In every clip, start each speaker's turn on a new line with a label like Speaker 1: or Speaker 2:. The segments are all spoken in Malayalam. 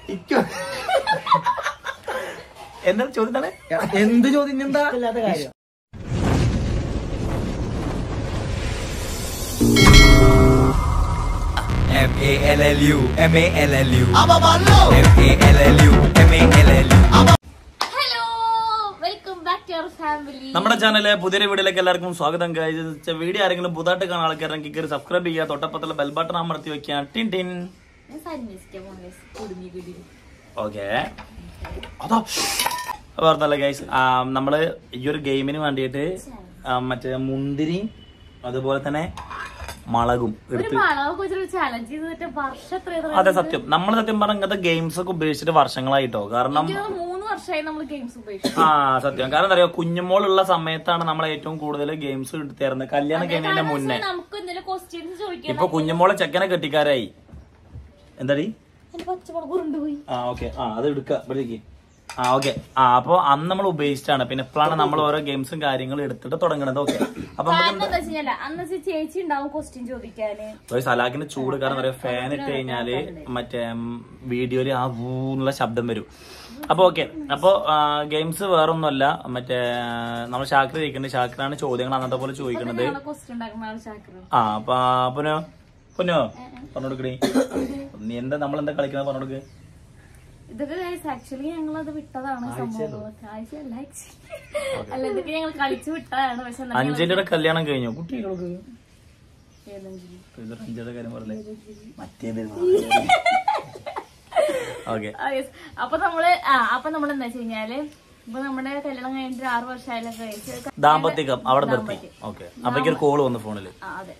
Speaker 1: ഇക്കോ എന്താ ചോദ്യം എന്താണ്
Speaker 2: എന്ത് ചോദ്യം എന്താ
Speaker 3: ഇല്ലാത്ത കാര്യം
Speaker 1: M A L L U M A L L U M A L L U M A L L U
Speaker 4: hello welcome back to our family
Speaker 1: നമ്മുടെ ചാനലിലെ പുതിയ വീഡിയോയിലേക്ക് എല്ലാവർക്കും സ്വാഗതം കഴിച്ച വീഡിയോ ആരെങ്കിലും പുതുതായിട്ട് കാണാൻ ആൾക്കാരെങ്കിൽ കയറി സബ്സ്ക്രൈബ് ചെയ്യുക തൊട്ടപ്പത്തുള്ള ബെൽ ബട്ടൺ അമർത്തി വെക്കുക ടിൻ ടിൻ
Speaker 4: ഞാൻ സന്യസിക്കാൻ പോകുന്നത് കുടുങ്ങി കുടുങ്ങി
Speaker 1: ഓക്കെ അതാ പറഞ്ഞല്ല ഗൈസ് നമ്മള് ഈ ഒരു ഗെയിമിന് വേണ്ടിയിട്ട് ആ, മറ്റേ മുന്തിരി അതുപോലെ തന്നെ മുളകും
Speaker 4: ഒരു
Speaker 1: എടുത്ത്
Speaker 4: മളവൊക്കെ വെച്ചൊരു ചലഞ്ച് ചെയ്തിട്ട് വർഷം എത്ര
Speaker 1: അതെ സത്യം നമ്മൾ സത്യം പറഞ്ഞ ഇങ്ങനത്തെ ഗെയിംസ് ഒക്കെ ഉപയോഗിച്ചിട്ട് വർഷങ്ങളായിട്ടോ കാരണം
Speaker 4: മൂന്ന് വർഷമായി നമ്മൾ ഗെയിംസ് ഉപയോഗിച്ചു
Speaker 1: ആ സത്യം കാരണം എന്താ പറയാ കുഞ്ഞുമോളുള്ള സമയത്താണ് നമ്മൾ ഏറ്റവും കൂടുതൽ ഗെയിംസ് എടുത്തിരുന്നത് കല്യാണം കഴിഞ്ഞതിന്റെ മുന്നേ
Speaker 4: നമുക്ക് എന്തെങ്കിലും ക്വസ്റ്റ്യൻസ് ചോദിക്കാം
Speaker 1: ഇപ്പൊ കുഞ്ഞുമോളെ ചെക്കനെ കെട്ടിക്കാരായി എന്താടി
Speaker 4: എന്റെ പച്ചമുളക് ഉരുണ്ടുപോയി
Speaker 1: ആ ഓക്കെ ആ അത് എടുക്ക ഇവിടേക്ക് ആ ഓക്കെ ആ അപ്പൊ അന്ന് നമ്മൾ ഉപയോഗിച്ചിട്ടാണ് പിന്നെ ഇപ്പോഴാണ് നമ്മൾ ഓരോ ഗെയിംസിലും കാര്യങ്ങളും എടുത്തിട്ട് തുടങ്ങണത് ഓക്കെ അപ്പൊ നമുക്ക്
Speaker 4: കാരണം എന്താ വെച്ചാൽ അന്ന് വെച്ച് ചേച്ചി ഉണ്ടാവും ക്വസ്റ്റ്യൻ ചോദിക്കാന്
Speaker 1: ഒരു സലാക്കിന്റെ ചൂട് കാരണം പറയാ ഫാൻ ഇട്ട് കഴിഞ്ഞാല് മറ്റേ വീഡിയോയില് ആ ഊന്നുള്ള ശബ്ദം വരും അപ്പൊ ഓക്കെ അപ്പൊ ഗെയിംസ് വേറൊന്നുമല്ല മറ്റേ നമ്മൾ ഷാക്കിർ ചോദിക്കുന്നത് ഷാക്കിറാണ് ചോദ്യങ്ങൾ അന്നത്തെ പോലെ ചോദിക്കുന്നത്
Speaker 4: ക്വസ്റ്റ്യൻ ഉണ്ടാക്കുന്ന ആൾ ചാക്കറ്
Speaker 1: ആ അപ്പൊ പൊന്നോ പൊന്നോ പറഞ്ഞോടുക്കണേ നീ എന്താ നമ്മൾ എന്താ കളിക്കുന്നത് പറഞ്ഞോടുക്ക്
Speaker 4: ഇതൊക്കെ ആക്ച്വലി ഞങ്ങൾ അത് വിട്ടതാണ് സംഭവം ആഴ്ചയല്ല അല്ല ഇതൊക്കെ ഞങ്ങൾ കളിച്ചു വിട്ടതാണ് പക്ഷെ എന്നാലും
Speaker 1: അഞ്ജലിയുടെ കല്യാണം കഴിഞ്ഞു കുട്ടികൾക്ക്
Speaker 4: ഏതെങ്കിലും
Speaker 1: ഇത് അഞ്ജലിയുടെ കാര്യം പറഞ്ഞേ മറ്റേത് ഓക്കെ
Speaker 4: ആ, yes. അപ്പൊ നമ്മള് ആ അപ്പൊ നമ്മൾ എന്താ വെച്ച് കഴിഞ്ഞാല് ഇപ്പൊ നമ്മുടെ കല്യാണം കഴിഞ്ഞിട്ട് ആറ് വർഷമായാലും കഴിച്ച്
Speaker 1: ദാമ്പത്തികം അവിടെ നിർത്തി ഓക്കെ അപ്പൊക്ക് ഒരു കോള് വന്നു ഫോണില്
Speaker 4: ആ അതെ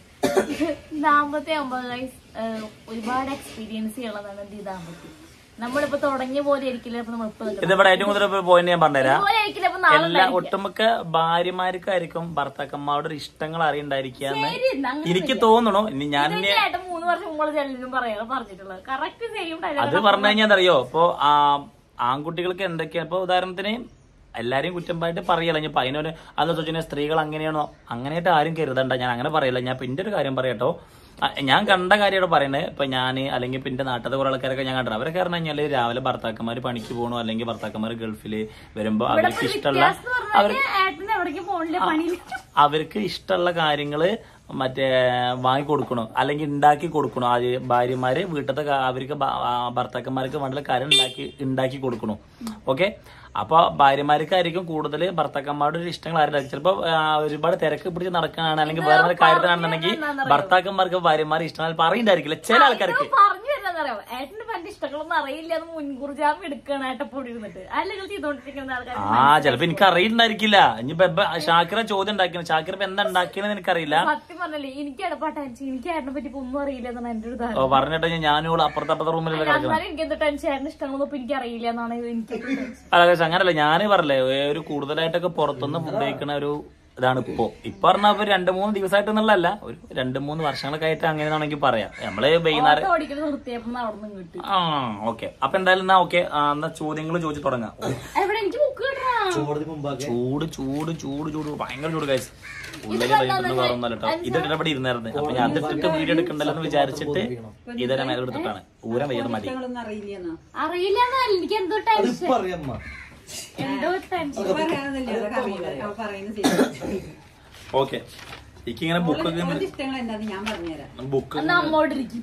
Speaker 4: ദാമ്പത്യം ആകുമ്പോ guys, ഏഹ്, ഒരുപാട് എക്സ്പീരിയൻസ് ചെയ്യണതാണ് ഈ ദാമ്പത്യം നമ്മളിപ്പോ തുടങ്ങിയ പോലെ ആയിരിക്കില്ല ഇപ്പൊ നമ്മൾ ഇപ്പൊ നിൽക്കുന്നത്
Speaker 1: ഇതിവിടെ ഏറ്റവും കൂടുതൽ പോയിന്റ് ഞാൻ പറഞ്ഞുതരാം
Speaker 4: ഇതുപോലെ ആയിരിക്കില്ല ഇപ്പൊ നാളെ
Speaker 1: എല്ലാ ഒട്ടുമിക്ക ഭാര്യമാർക്കായിരിക്കും ഭർത്താക്കന്മാരുടെ ഒരു ഇഷ്ടങ്ങൾ അറിയണ്ടായിരിക്കുക എന്ന്
Speaker 4: ശരി, എന്നാ അങ്ങനെ
Speaker 1: എനിക്ക് തോന്നണു ഇനി ഞാൻ ഇനി
Speaker 4: ഇതൊക്കെ ഏട്ടൻ മൂന്ന് വർഷം മുമ്പ് ചെല്ലിനും പറയാ പറഞ്ഞിട്ടുള്ളത് കറക്റ്റ് ചെയ്യും
Speaker 1: അത് പറഞ്ഞു കഴിഞ്ഞാൽ അറിയോ ഇപ്പൊ ആ ആൺകുട്ടികൾക്ക് എന്തൊക്കെയാ ഇപ്പൊ ഉദാഹരണത്തിന് എല്ലാരെയും കുറ്റമായിട്ട് പറയല ഞാൻ അതിനൊരു അതെന്ന് വെച്ചാൽ സ്ത്രീകൾ അങ്ങനെയാണോ അങ്ങനെയായിട്ട് ആരും കരുതണ്ട ഞാൻ അങ്ങനെ പറയില്ല ഞാൻ പിന്നെ ഒരു കാര്യം പറയട്ടോ ആ, ഞാൻ കണ്ട കാര്യമാണ് പറയുന്നത് ഇപ്പൊ ഞാൻ അല്ലെങ്കിൽ ഇപ്പൊ എന്റെ നാട്ടിലത്തെ കുറെ ആൾക്കാരൊക്കെ ഞാൻ കണ്ടത് അവരൊക്കെ പറഞ്ഞു കഴിഞ്ഞാല് രാവിലെ ഭർത്താക്കന്മാർ പണിക്ക് പോകണു അല്ലെങ്കിൽ ഭർത്താക്കന്മാർ ഗൾഫില് വരുമ്പോ അവർക്ക് ഇഷ്ടമുള്ള അവർ
Speaker 4: ഏട്ടന് എവിടേക്ക് പോണില്ല പണിയില്ല
Speaker 1: അവർക്ക് ഇഷ്ടമുള്ള കാര്യങ്ങള് മറ്റേ വാങ്ങി കൊടുക്കണോ അല്ലെങ്കിൽ ഉണ്ടാക്കി കൊടുക്കണോ ആ ഭാര്യമാര് വീട്ടിലത്തെ കാ- അവർക്ക് ഭ- ആ ഭർത്താക്കന്മാർക്ക് വേണ്ട കാര്യം ഉണ്ടാക്കി ഉണ്ടാക്കി കൊടുക്കണു ഓക്കെ അപ്പൊ ഭാര്യമാർക്കായിരിക്കും കൂടുതൽ ഭർത്താക്കന്മാരുടെ ഒരു ഇഷ്ടങ്ങൾ ആരും ചിലപ്പോ ആ, ഒരുപാട് തിരക്ക് പിടിച്ച് നടക്കാനാണ് അല്ലെങ്കിൽ വേറെ എന്തെങ്കിലും കാര്യത്തിനാണെന്നുണ്ടെങ്കിൽ ഭർത്താക്കന്മാർക്ക് ഭാര്യമാരെ ഇഷ്ടം പറയുണ്ടായിരിക്കില്ല ചില ആൾക്കാർക്ക്
Speaker 4: പറഞ്ഞു വരുന്നറിയോ ഏട്ടന് പണ്ട് ഇഷ്ടങ്ങളൊന്നും അറിയില്ല അത് മുൻകൂർ ജാമ്യം എടുക്കണം ഏട്ടപ്പൊടി ഇരുന്നിട്ട് അല്ലെങ്കിൽ ചെയ്തോണ്ടിരിക്കുന്ന ആൾക്കാർ
Speaker 1: ആ ചിലപ്പോ എനിക്ക് അറിയില്ലായിരിക്കില്ല ഇനിയിപ്പോ ഇപ്പൊ ഷാക്കിറ ചോദ്യം ഉണ്ടാക്കിയത് ഷാക്കിർ ഇപ്പൊ എന്താ ഉണ്ടാക്കിയെന്ന് എനിക്കറിയില്ല
Speaker 4: സത്യം പറഞ്ഞല്ലേ എനിക്ക് എടപ്പാ ടെൻഷൻ എനിക്ക് ഏട്ടനെ പറ്റി ഇപ്പൊ ഒന്നും അറിയില്ല എന്നാണ് എന്റെ ഒരു ധാരണ
Speaker 1: ഓ, പറഞ്ഞിട്ട് ഞാനും അപ്പുറത്തെ അപ്പുറത്തെ റൂമിലല്ലേ കിടക്കുന്നത്
Speaker 4: എന്നാലും എനിക്ക് എന്താ ടെൻഷൻ ഏട്ടന് ഇഷ്ടങ്ങളൊന്നും ഇപ്പൊ എനിക്ക് അറിയില്ല എന്നാണ് എനിക്ക്
Speaker 1: അല്ല പക്ഷെ അങ്ങനല്ല ഞാൻ പറഞ്ഞില്ലേ ഒരു കൂടുതലായിട്ടൊക്കെ പുറത്തുനിന്ന് ഫുഡ് കഴിക്കണ ഒരു ഇതാണ് ഇപ്പോ ഇപ്പൊ പറഞ്ഞാൽ ഒരു രണ്ട് മൂന്ന് ദിവസമായിട്ട് എന്നുള്ളതല്ല ഒരു രണ്ട് മൂന്ന് വർഷങ്ങളൊക്കെ ആയിട്ട് അങ്ങനെയാണെങ്കിൽ പറയാം നമ്മള് വൈകുന്നേരം
Speaker 4: ഓടിക്കൽ നിർത്തിയപ്പോ അവിടെ നിന്ന് കിട്ടി
Speaker 1: ആ ഓക്കെ അപ്പൊ എന്തായാലും എന്നാ ഓക്കെ എന്നാ ചോദ്യങ്ങൾ ചോദിച്ചു തുടങ്ങാം
Speaker 4: എവിടെ എനിക്ക് ബുക്ക് കിട്ടണ
Speaker 3: കോടതി മുമ്പാകെ
Speaker 1: ചൂട് ചൂട് ചൂട് ചൂട് ഭയങ്കര ചൂട് കഴിച്ചു ഉള്ളില് കഴിഞ്ഞിട്ട് വേറെ ഒന്നല്ല കേട്ടോ ഇത് ഇവിടെ ഇരുന്നായിരുന്നു അപ്പൊ ഞാൻ അതിട്ടിട്ട് വീഡിയോ എടുക്കണ്ടല്ലോ എന്ന് വിചാരിച്ചിട്ട് ഇതന്നെ മേലെ എടുത്തിട്ടാണ് ഊരം വയ്യത് മതി
Speaker 5: അറിയില്ലെന്നോ
Speaker 4: അറിയില്ല എന്നല്ല എനിക്ക് എന്തോ ടെൻഷൻ
Speaker 2: പറയമ്മ
Speaker 4: എന്തോ ടെൻഷൻ
Speaker 5: പറയാനല്ലേ അതൊക്കെ അറിയില്ല അവ പറയുന്നത് ശരി
Speaker 1: ഓക്കെ എനിക്കിങ്ങനെ ബുക്കൊക്കെ
Speaker 5: ഓളുടെ ഇഷ്ടങ്ങൾ എന്താന്ന് ഞാൻ പറഞ്ഞുതരാം
Speaker 1: ബുക്ക്
Speaker 4: എന്നാ അമ്മോടിരിക്കും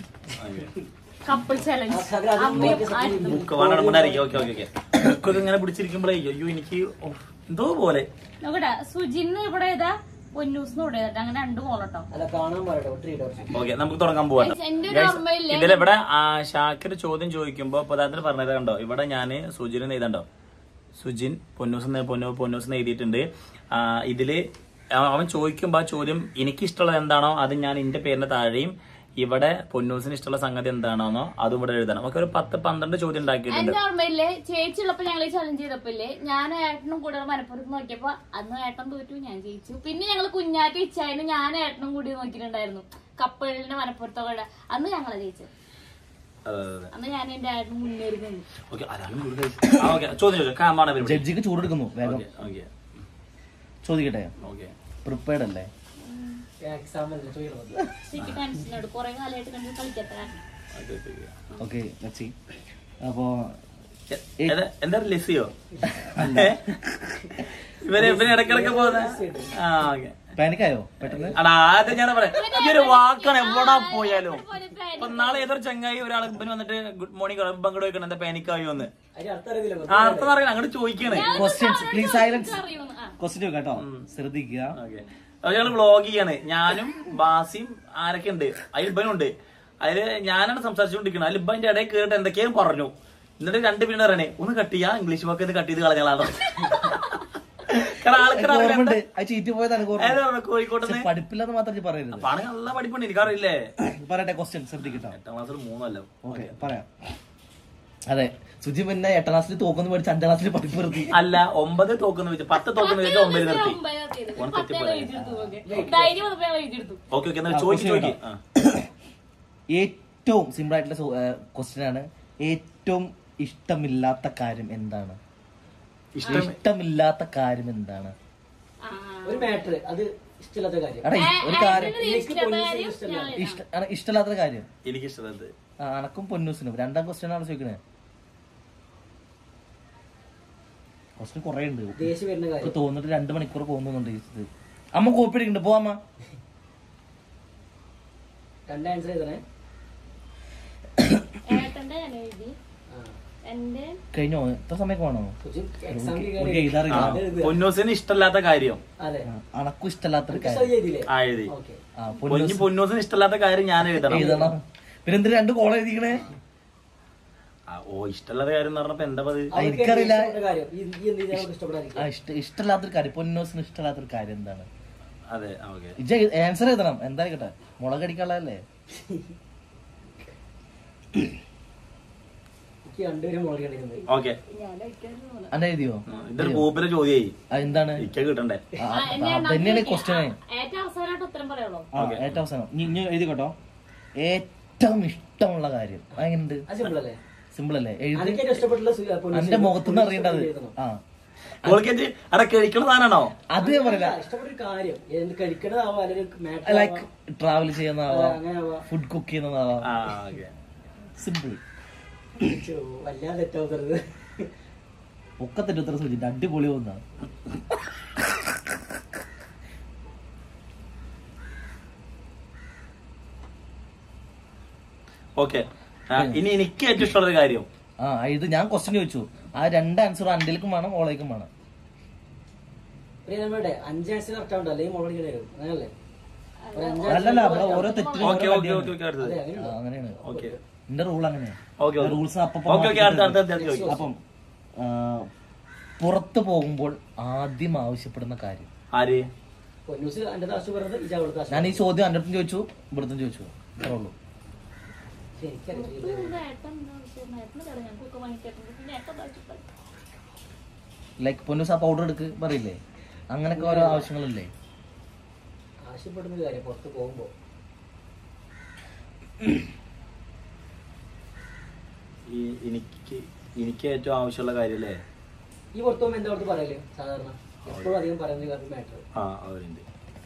Speaker 4: കപ്പിൾ ചലഞ്ച് അമ്മയും ആരും
Speaker 1: ബുക്ക് വേണ്ടായിരിക്കും ഓക്കെ ഓക്കെ ഓക്കെ ബുക്കൊക്കെ ഇങ്ങനെ പിടിച്ചിരിക്കുമ്പോഴേ അയ്യോ എനിക്ക് ഓ, എന്തോ പോലെ
Speaker 4: നോക്കട്ടെ സുജിന്ന് ഇവിടെ ഏതാ പൊന്നൂസ് ഇവിടെ ഏതാ അങ്ങനെ രണ്ട് പോലട്ടോ
Speaker 3: അല്ല കാണാൻ പറയട്ടെ ഒത്തിരി ഇടം
Speaker 1: ഓക്കെ നമുക്ക് തുടങ്ങാൻ പോവാം
Speaker 4: എന്റെ ഒരു ഓർമ്മയില്ലേ
Speaker 1: ഇതിലിവിടെ ഷാക്കിർ ചോദ്യം ചോദിക്കുമ്പോ പദാർത്ഥത്തിൽ പറഞ്ഞത് കണ്ടോ ഇവിടെ ഞാന് സുജിൻ എഴുതണ്ടോ സുജിൻ പൊന്നൂസ് എന്ന് പൊന്നു പൊന്നൂസ് എന്ന് എഴുതിയിട്ടുണ്ട് ആ, ഇതില് അവ- അവൻ ചോദിക്കുമ്പോ ആ ചോദ്യം എനിക്ക് ഇഷ്ടമുള്ളത് എന്താണോ അത് ഞാൻ എന്റെ പേരിന്റെ താഴെയും ഇവിടെ പൊന്നൂസിന് ഇഷ്ടമുള്ള സംഗതി എന്താണോന്നോ അതും ഇവിടെ എഴുതണം നമുക്ക് ഒരു പത്ത് പന്ത്രണ്ട് ചോദ്യം ഉണ്ടാക്കിയിട്ടുണ്ട്
Speaker 4: എന്റെ ഓർമ്മയില്ലേ ചേച്ചി ഉള്ളപ്പോ ഞങ്ങൾ ഈ ചലഞ്ച് ചെയ്തപ്പോ ഇല്ലേ ഞാൻ ഏട്ടനും കൂടെ മലപ്പുറത്ത് നോക്കിയപ്പോ അന്ന് ഏട്ടൻ തോറ്റു ഞാൻ ജയിച്ചു പിന്നെ ഞങ്ങൾ കുഞ്ഞാറ്റി ഇച്ചായന് ഞാൻ ഏട്ടനും കൂടി നോക്കിയിട്ടുണ്ടായിരുന്നു കപ്പിളിന്റെ മലപ്പുറത്തൊക്കെ അന്ന് ഞങ്ങളെ ജയിച്ചു അന്ന് ഞാൻ എന്റെ ഏട്ടനും മുന്നേറി നിന്നു
Speaker 1: ഓക്കെ അതാണ് കൂടുതൽ ആ, ഓക്കെ ചോദ്യം ചോദിച്ചു കാമാണ് പരിപാടി
Speaker 2: ജഡ്ജിക്ക് ചൂടെടുക്കുന്നു വേഗം
Speaker 1: ഓക്കെ ഓക്കെ
Speaker 2: ചോദിക്കട്ടെ
Speaker 1: ഓക്കെ
Speaker 2: പ്രിപ്പയർഡ് അല്ലേ
Speaker 4: എനിക്ക് ടെൻഷനോട് കുറെ കാലമായിട്ട് കണ്ടു കളിക്കട്ടെ
Speaker 1: ഓക്കെ ഓക്കെ
Speaker 2: ഓക്കെ ലച്ചി അപ്പോ
Speaker 1: ഏതാ? എന്താ ലിസിയോ ഇവര് ഇവര് ഇടക്കിടക്ക് പോകുന്ന ആ ഓക്കെ
Speaker 2: പാനിക്കായോ പെട്ടെന്ന്
Speaker 1: അടാ ആദ്യം ഞാൻ പറയാം ഈ ഒരു വാക്കാണ് എവിടെ പോയാലും ഇപ്പൊ നാളെ ഏതൊരു ചങ്ങായി ഒരാൾ ഇവന് വന്നിട്ട് ഗുഡ് മോർണിംഗ് ഇപ്പം കൂടെ വെക്കണം എന്താ പാനിക്കായോ എന്ന്
Speaker 3: അതിന് അർത്ഥം അറിയില്ല
Speaker 1: ആ അർത്ഥം അറിയണം അങ്ങോട്ട് ചോദിക്കണേ
Speaker 2: ക്വസ്റ്റ്യൻസ് പ്ലീസ് സൈലൻസ്
Speaker 4: അറിയുന്നു ആ
Speaker 2: ക്വസ്റ്റ്യൻ ചോദിക്കാം കേട്ടോ ശ്രദ്ധിക്കുക
Speaker 1: ഓക്കെ അപ്പൊ ഞങ്ങള് വ്ളോഗ് ചെയ്യാണ് ഞാനും ബാസിയും ആരൊക്കെ ഉണ്ട് അതിൽ ഇബനുണ്ട് അതില് ഞാനാണ് സംസാരിച്ചുകൊണ്ടിരിക്കുന്നത് അതിൽ ഇബന്റെ ഇടയിൽ കേറിട്ട് എന്തൊക്കെയും പറഞ്ഞു എന്നിട്ട് രണ്ട് പിന്നെ പറയണേ ഒന്ന് കട്ട് ചെയ്യാ ഇംഗ്ലീഷ് വാക്ക് ഇത് കട്ട് ചെയ്ത് കളഞ്ഞാളാണ് കാരണം ആൾക്കാർ
Speaker 2: ഓർമ്മയുണ്ട് അത് ചീറ്റ് പോയതാണ് എനിക്ക് ഓർമ്മ
Speaker 1: കോഴിക്കോട്ട്
Speaker 2: പക്ഷെ പഠിപ്പില്ലെന്ന് മാത്രം ഇജ്ജ് പറയരുത്
Speaker 1: അപ്പൊ ആണെങ്കിൽ നല്ല പഠിപ്പുണ്ട് എനിക്കറിയില്ലേ
Speaker 2: പറയട്ടെ ക്വസ്റ്റ്യൻ ശ്രദ്ധിക്കട്ടോ
Speaker 1: എട്ടാം ക്ലാസ്സിൽ മൂന്നല്ലോ
Speaker 2: ഓക്കെ പറയാം അതെ സുജി പിന്നെ എട്ടാം ക്ലാസ്സിൽ തോക്കുന്നു പഠിച്ച് അഞ്ചാം ക്ലാസ്സിൽ പഠിപ്പ് നിർത്തി
Speaker 1: അല്ല ഒമ്പത് തോക്കുന്ന വെച്ച് പത്ത് തോക്കുന്ന വെച്ച് ഒമ്പത് നിർത്തി ഓൻ തെറ്റിപ്പോയി.
Speaker 4: ധൈര്യം വന്നപ്പോ ഞങ്ങൾ എഴുതിയെടുത്തു
Speaker 1: ഓക്കെ ഓക്കെ എന്നാലും ചോദിച്ചു ചോദിക്കും
Speaker 2: ഏറ്റവും സിമ്പിൾ ആയിട്ടുള്ള ക്വസ്റ്റ്യൻ ആണ് ഏറ്റവും ഇഷ്ടമില്ലാത്ത കാര്യം എന്താണ്
Speaker 1: ഇഷ്ടം
Speaker 2: ഇഷ്ടമില്ലാത്ത കാര്യം എന്താണ്
Speaker 4: ആ
Speaker 3: ഒരു മാറ്റർ അത് ഇഷ്ടമില്ലാത്ത കാര്യം
Speaker 2: എടാ ഈ ഒരു കാര്യം
Speaker 4: ഇഷ്ടമില്ലാത്ത കാര്യം ഞാൻ
Speaker 2: ഇഷ്ട അണ- ഇഷ്ടമില്ലാത്ത കാര്യം
Speaker 1: എനിക്ക് ഇഷ്ടമത്
Speaker 2: ആ, അണക്കും പൊന്നൂസിനും രണ്ടാം ക്വസ്റ്റ്യൻ ആണ് ചോദിക്കണേ ക്വസ്റ്റ്യൻ കുറെ ഉണ്ട്
Speaker 3: ദേഷ്യം വരുന്ന
Speaker 2: എനിക്ക്
Speaker 3: കാര്യം
Speaker 2: തോന്നിട്ട് രണ്ട് മണിക്കൂർ പോകുന്നുണ്ട് ഇത് അമ്മ കോപ്പി അടിക്കുന്നുണ്ട് പോവാമ്മ
Speaker 3: രണ്ട് ആൻസർ ചെയ്തണേ
Speaker 4: ഏട്ടന്റെ ഞാൻ എഴുതി
Speaker 3: ആ
Speaker 4: എന്റെ
Speaker 2: കഴിഞ്ഞോ എത്ര സമയം വേണോ
Speaker 3: സുജിൻ എക്സാമിൽ
Speaker 2: ഓക്കെ എഴുതാറില്ല
Speaker 1: പൊന്നൂസിന് ഇഷ്ടമില്ലാത്ത കാര്യം
Speaker 3: അതെ
Speaker 2: ആ, അണക്കും ഇഷ്ടമില്ലാത്തൊരു
Speaker 3: ഇഷ്ടം
Speaker 2: കാര്യം
Speaker 3: ചെയ്തില്ലേ
Speaker 1: ആ എഴുതി
Speaker 3: ഓക്കെ
Speaker 2: ആ
Speaker 1: പൊന്നു
Speaker 2: പൊന്നൂസ്
Speaker 1: പൊന്നൂസിന് ഇഷ്ടമില്ലാത്ത കാര്യം ഞാൻ എഴുതണം
Speaker 2: എഴുതണം പിന്നെ എന്തിനാ രണ്ട് കോള എഴുതിക്കണേ
Speaker 1: ആ, ഓ ഇഷ്ടമില്ലാത്ത കാര്യം എന്ന് പറഞ്ഞപ്പോ എന്താ അത്
Speaker 2: ആ, എനിക്കറിയില്ല.
Speaker 3: കാര്യം ഈ ഈ എന്ത് ചെയ്താൽ ഇഷ്ടപ്പെടാതിരിക്കും
Speaker 2: ആ ഇഷ്ട ഇഷ്ടമില്ലാത്തൊരു കാര്യം പൊന്നൂസിന് ഇഷ്ടമില്ലാത്തൊരു കാര്യം എന്താണ്
Speaker 1: അതെ ഓക്കെ
Speaker 2: ഇജ ആൻസർ എഴുതണം എന്തായിക്കട്ടെ മുളകടിക്കാനുള്ളതല്ലേ
Speaker 3: എനിക്ക് രണ്ടുപേരും മുളക് അടിക്കുന്നത്
Speaker 1: ഓക്കെ
Speaker 4: ഞാൻ അയക്കായിരുന്നു തോന്നുന്നു.
Speaker 2: അന്റെ എഴുതിയോ
Speaker 1: ഇതൊരു പൂപ്പിലെ ചോദ്യായി
Speaker 2: ആ, എന്താണ്
Speaker 1: ഇക്ക കിട്ടണ്ടേ
Speaker 2: ആ,
Speaker 4: ആ,
Speaker 2: ആ,
Speaker 4: എന്നെ
Speaker 2: അതന്നെയാണ്
Speaker 4: ഉണ്ടാക്കി
Speaker 2: ക്വസ്റ്റ്യൻ
Speaker 4: ആ, ഏറ്റവും അവസാനമായിട്ട് ഉത്തരം പറയുള്ളൂ
Speaker 2: ആ ഏറ്റവും അവസാനം ഇനി ഇനി എഴുതിക്കോട്ടോ ഏറ്റവും ഇഷ്ടമുള്ള കാര്യം അതെങ്ങനെയുണ്ട്
Speaker 3: അത് സിമ്പിൾ അല്ലേ
Speaker 2: സിമ്പിൾ അല്ലേ എഴുതി
Speaker 3: എനിക്ക് ഏറ്റവും ഇഷ്ടപ്പെട്ടുള്ള സു- പൊന്നൂസ്
Speaker 2: എന്റെ മുഖത്തുനിന്ന് അറിയേണ്ടത്
Speaker 3: എഴുതണം.
Speaker 2: ആ
Speaker 1: കോളിക്കേറ്റ് അവിടെ കഴിക്കണ സാധനമാണോ
Speaker 2: അത് ഞാൻ പറയില്ല
Speaker 3: ഇഷ്ടപ്പെട്ട ഒരു കാര്യം എന്ത് കഴിക്കണതാവാം അല്ലെങ്കിൽ മാറ്റർ
Speaker 2: ലൈക്ക് ട്രാവൽ ചെയ്യുന്നതാവാം
Speaker 3: അങ്ങനെ ആവാം
Speaker 2: ഫുഡ് കുക്ക് ചെയ്യുന്നതാവാം
Speaker 1: ആ ഓക്കെ
Speaker 2: സിമ്പിൾ
Speaker 3: ചോ, വല്ലാതെ തെറ്റാവുന്നത്
Speaker 2: ഒക്കെ തെറ്റുത്തര സൂചിച്ചിട്ട് അടിപൊളി ഒന്നാ
Speaker 1: ഓക്കെ ഇനി എനിക്ക് ഏറ്റവും ഇഷ്ടമുള്ള ഒരു കാര്യം
Speaker 2: ആ ഇത് ഞാൻ ക്വസ്റ്റ്യൻ ചോദിച്ചു ആ രണ്ട് ആൻസർ അണ്ടിലേക്കും വേണം ഓളേക്കും വേണം
Speaker 3: പിന്നെ നമ്മുടെ അഞ്ച് ആൻസർ കറക്റ്റ് ആവണ്ട അല്ലെങ്കിൽ മുളക് അടിക്കേണ്ടി വരും അങ്ങനല്ലേ ഒരു അഞ്ച്
Speaker 2: അല്ലല്ല അവിടെ ഓരോ തെറ്റിനും
Speaker 1: ഓക്കെ
Speaker 2: ഓരോ
Speaker 1: ഓക്കെ
Speaker 2: കടിയാണ്.
Speaker 1: ഓക്കെ ഓക്കെ അടുത്തത്
Speaker 3: അതെ അങ്ങനെ
Speaker 2: ആ, അങ്ങനെയാണ്
Speaker 1: ഓക്കെ
Speaker 2: എന്റെ റൂൾ അങ്ങനെയാണ്
Speaker 1: ഓക്കെ
Speaker 2: റൂൾസ് അപ്പം
Speaker 1: ഓക്കെ ഓക്കെ അടുത്ത അടുത്ത അടുത്ത ചോദിക്കും
Speaker 2: അപ്പം ആ, പുറത്ത് പോകുമ്പോൾ ആദ്യം ആവശ്യപ്പെടുന്ന കാര്യം
Speaker 1: ആര്
Speaker 3: പൊന്നൂസ് എന്റെ താശു പറഞ്ഞത് ഇജ അവിടുത്തെ താശു
Speaker 2: ഞാൻ ഈ ചോദ്യം എൻ്റെ അടുത്തും ചോദിച്ചു ഇവിടുത്തും ചോദിച്ചു അത്രേ ഉള്ളൂ
Speaker 3: എനിക്കറിയില്ല
Speaker 4: ഇത് ഏട്ടൻ എന്താ ആവശ്യം? ഏട്ടന് തരാം, ഞങ്ങൾക്കൊക്കെ വാങ്ങിക്കേട്ടുണ്ട്. പിന്നെ ഏട്ടൻ എന്താ ആവശ്യപ്പെട്ടത്?
Speaker 2: ലൈക്ക് പൊന്നൂസ് ആ പൗഡർ എടുക്ക് പറയില്ലേ അങ്ങനൊക്കെ ഓരോ ആവശ്യങ്ങളില്ലേ
Speaker 3: ആവശ്യപ്പെടുന്ന ഒരു കാര്യം പുറത്ത് പോകുമ്പോ
Speaker 1: ഈ എനിക്ക് എനിക്ക് ഏറ്റവും ആവശ്യമുള്ള കാര്യല്ലേ
Speaker 3: ഈ പുറത്ത് പോകുമ്പോ എന്താ അവിടുത്തെ പറയല് സാധാരണ എപ്പോഴും അധികം പറയുന്ന മാറ്റർ
Speaker 1: ആ അവരുണ്ട്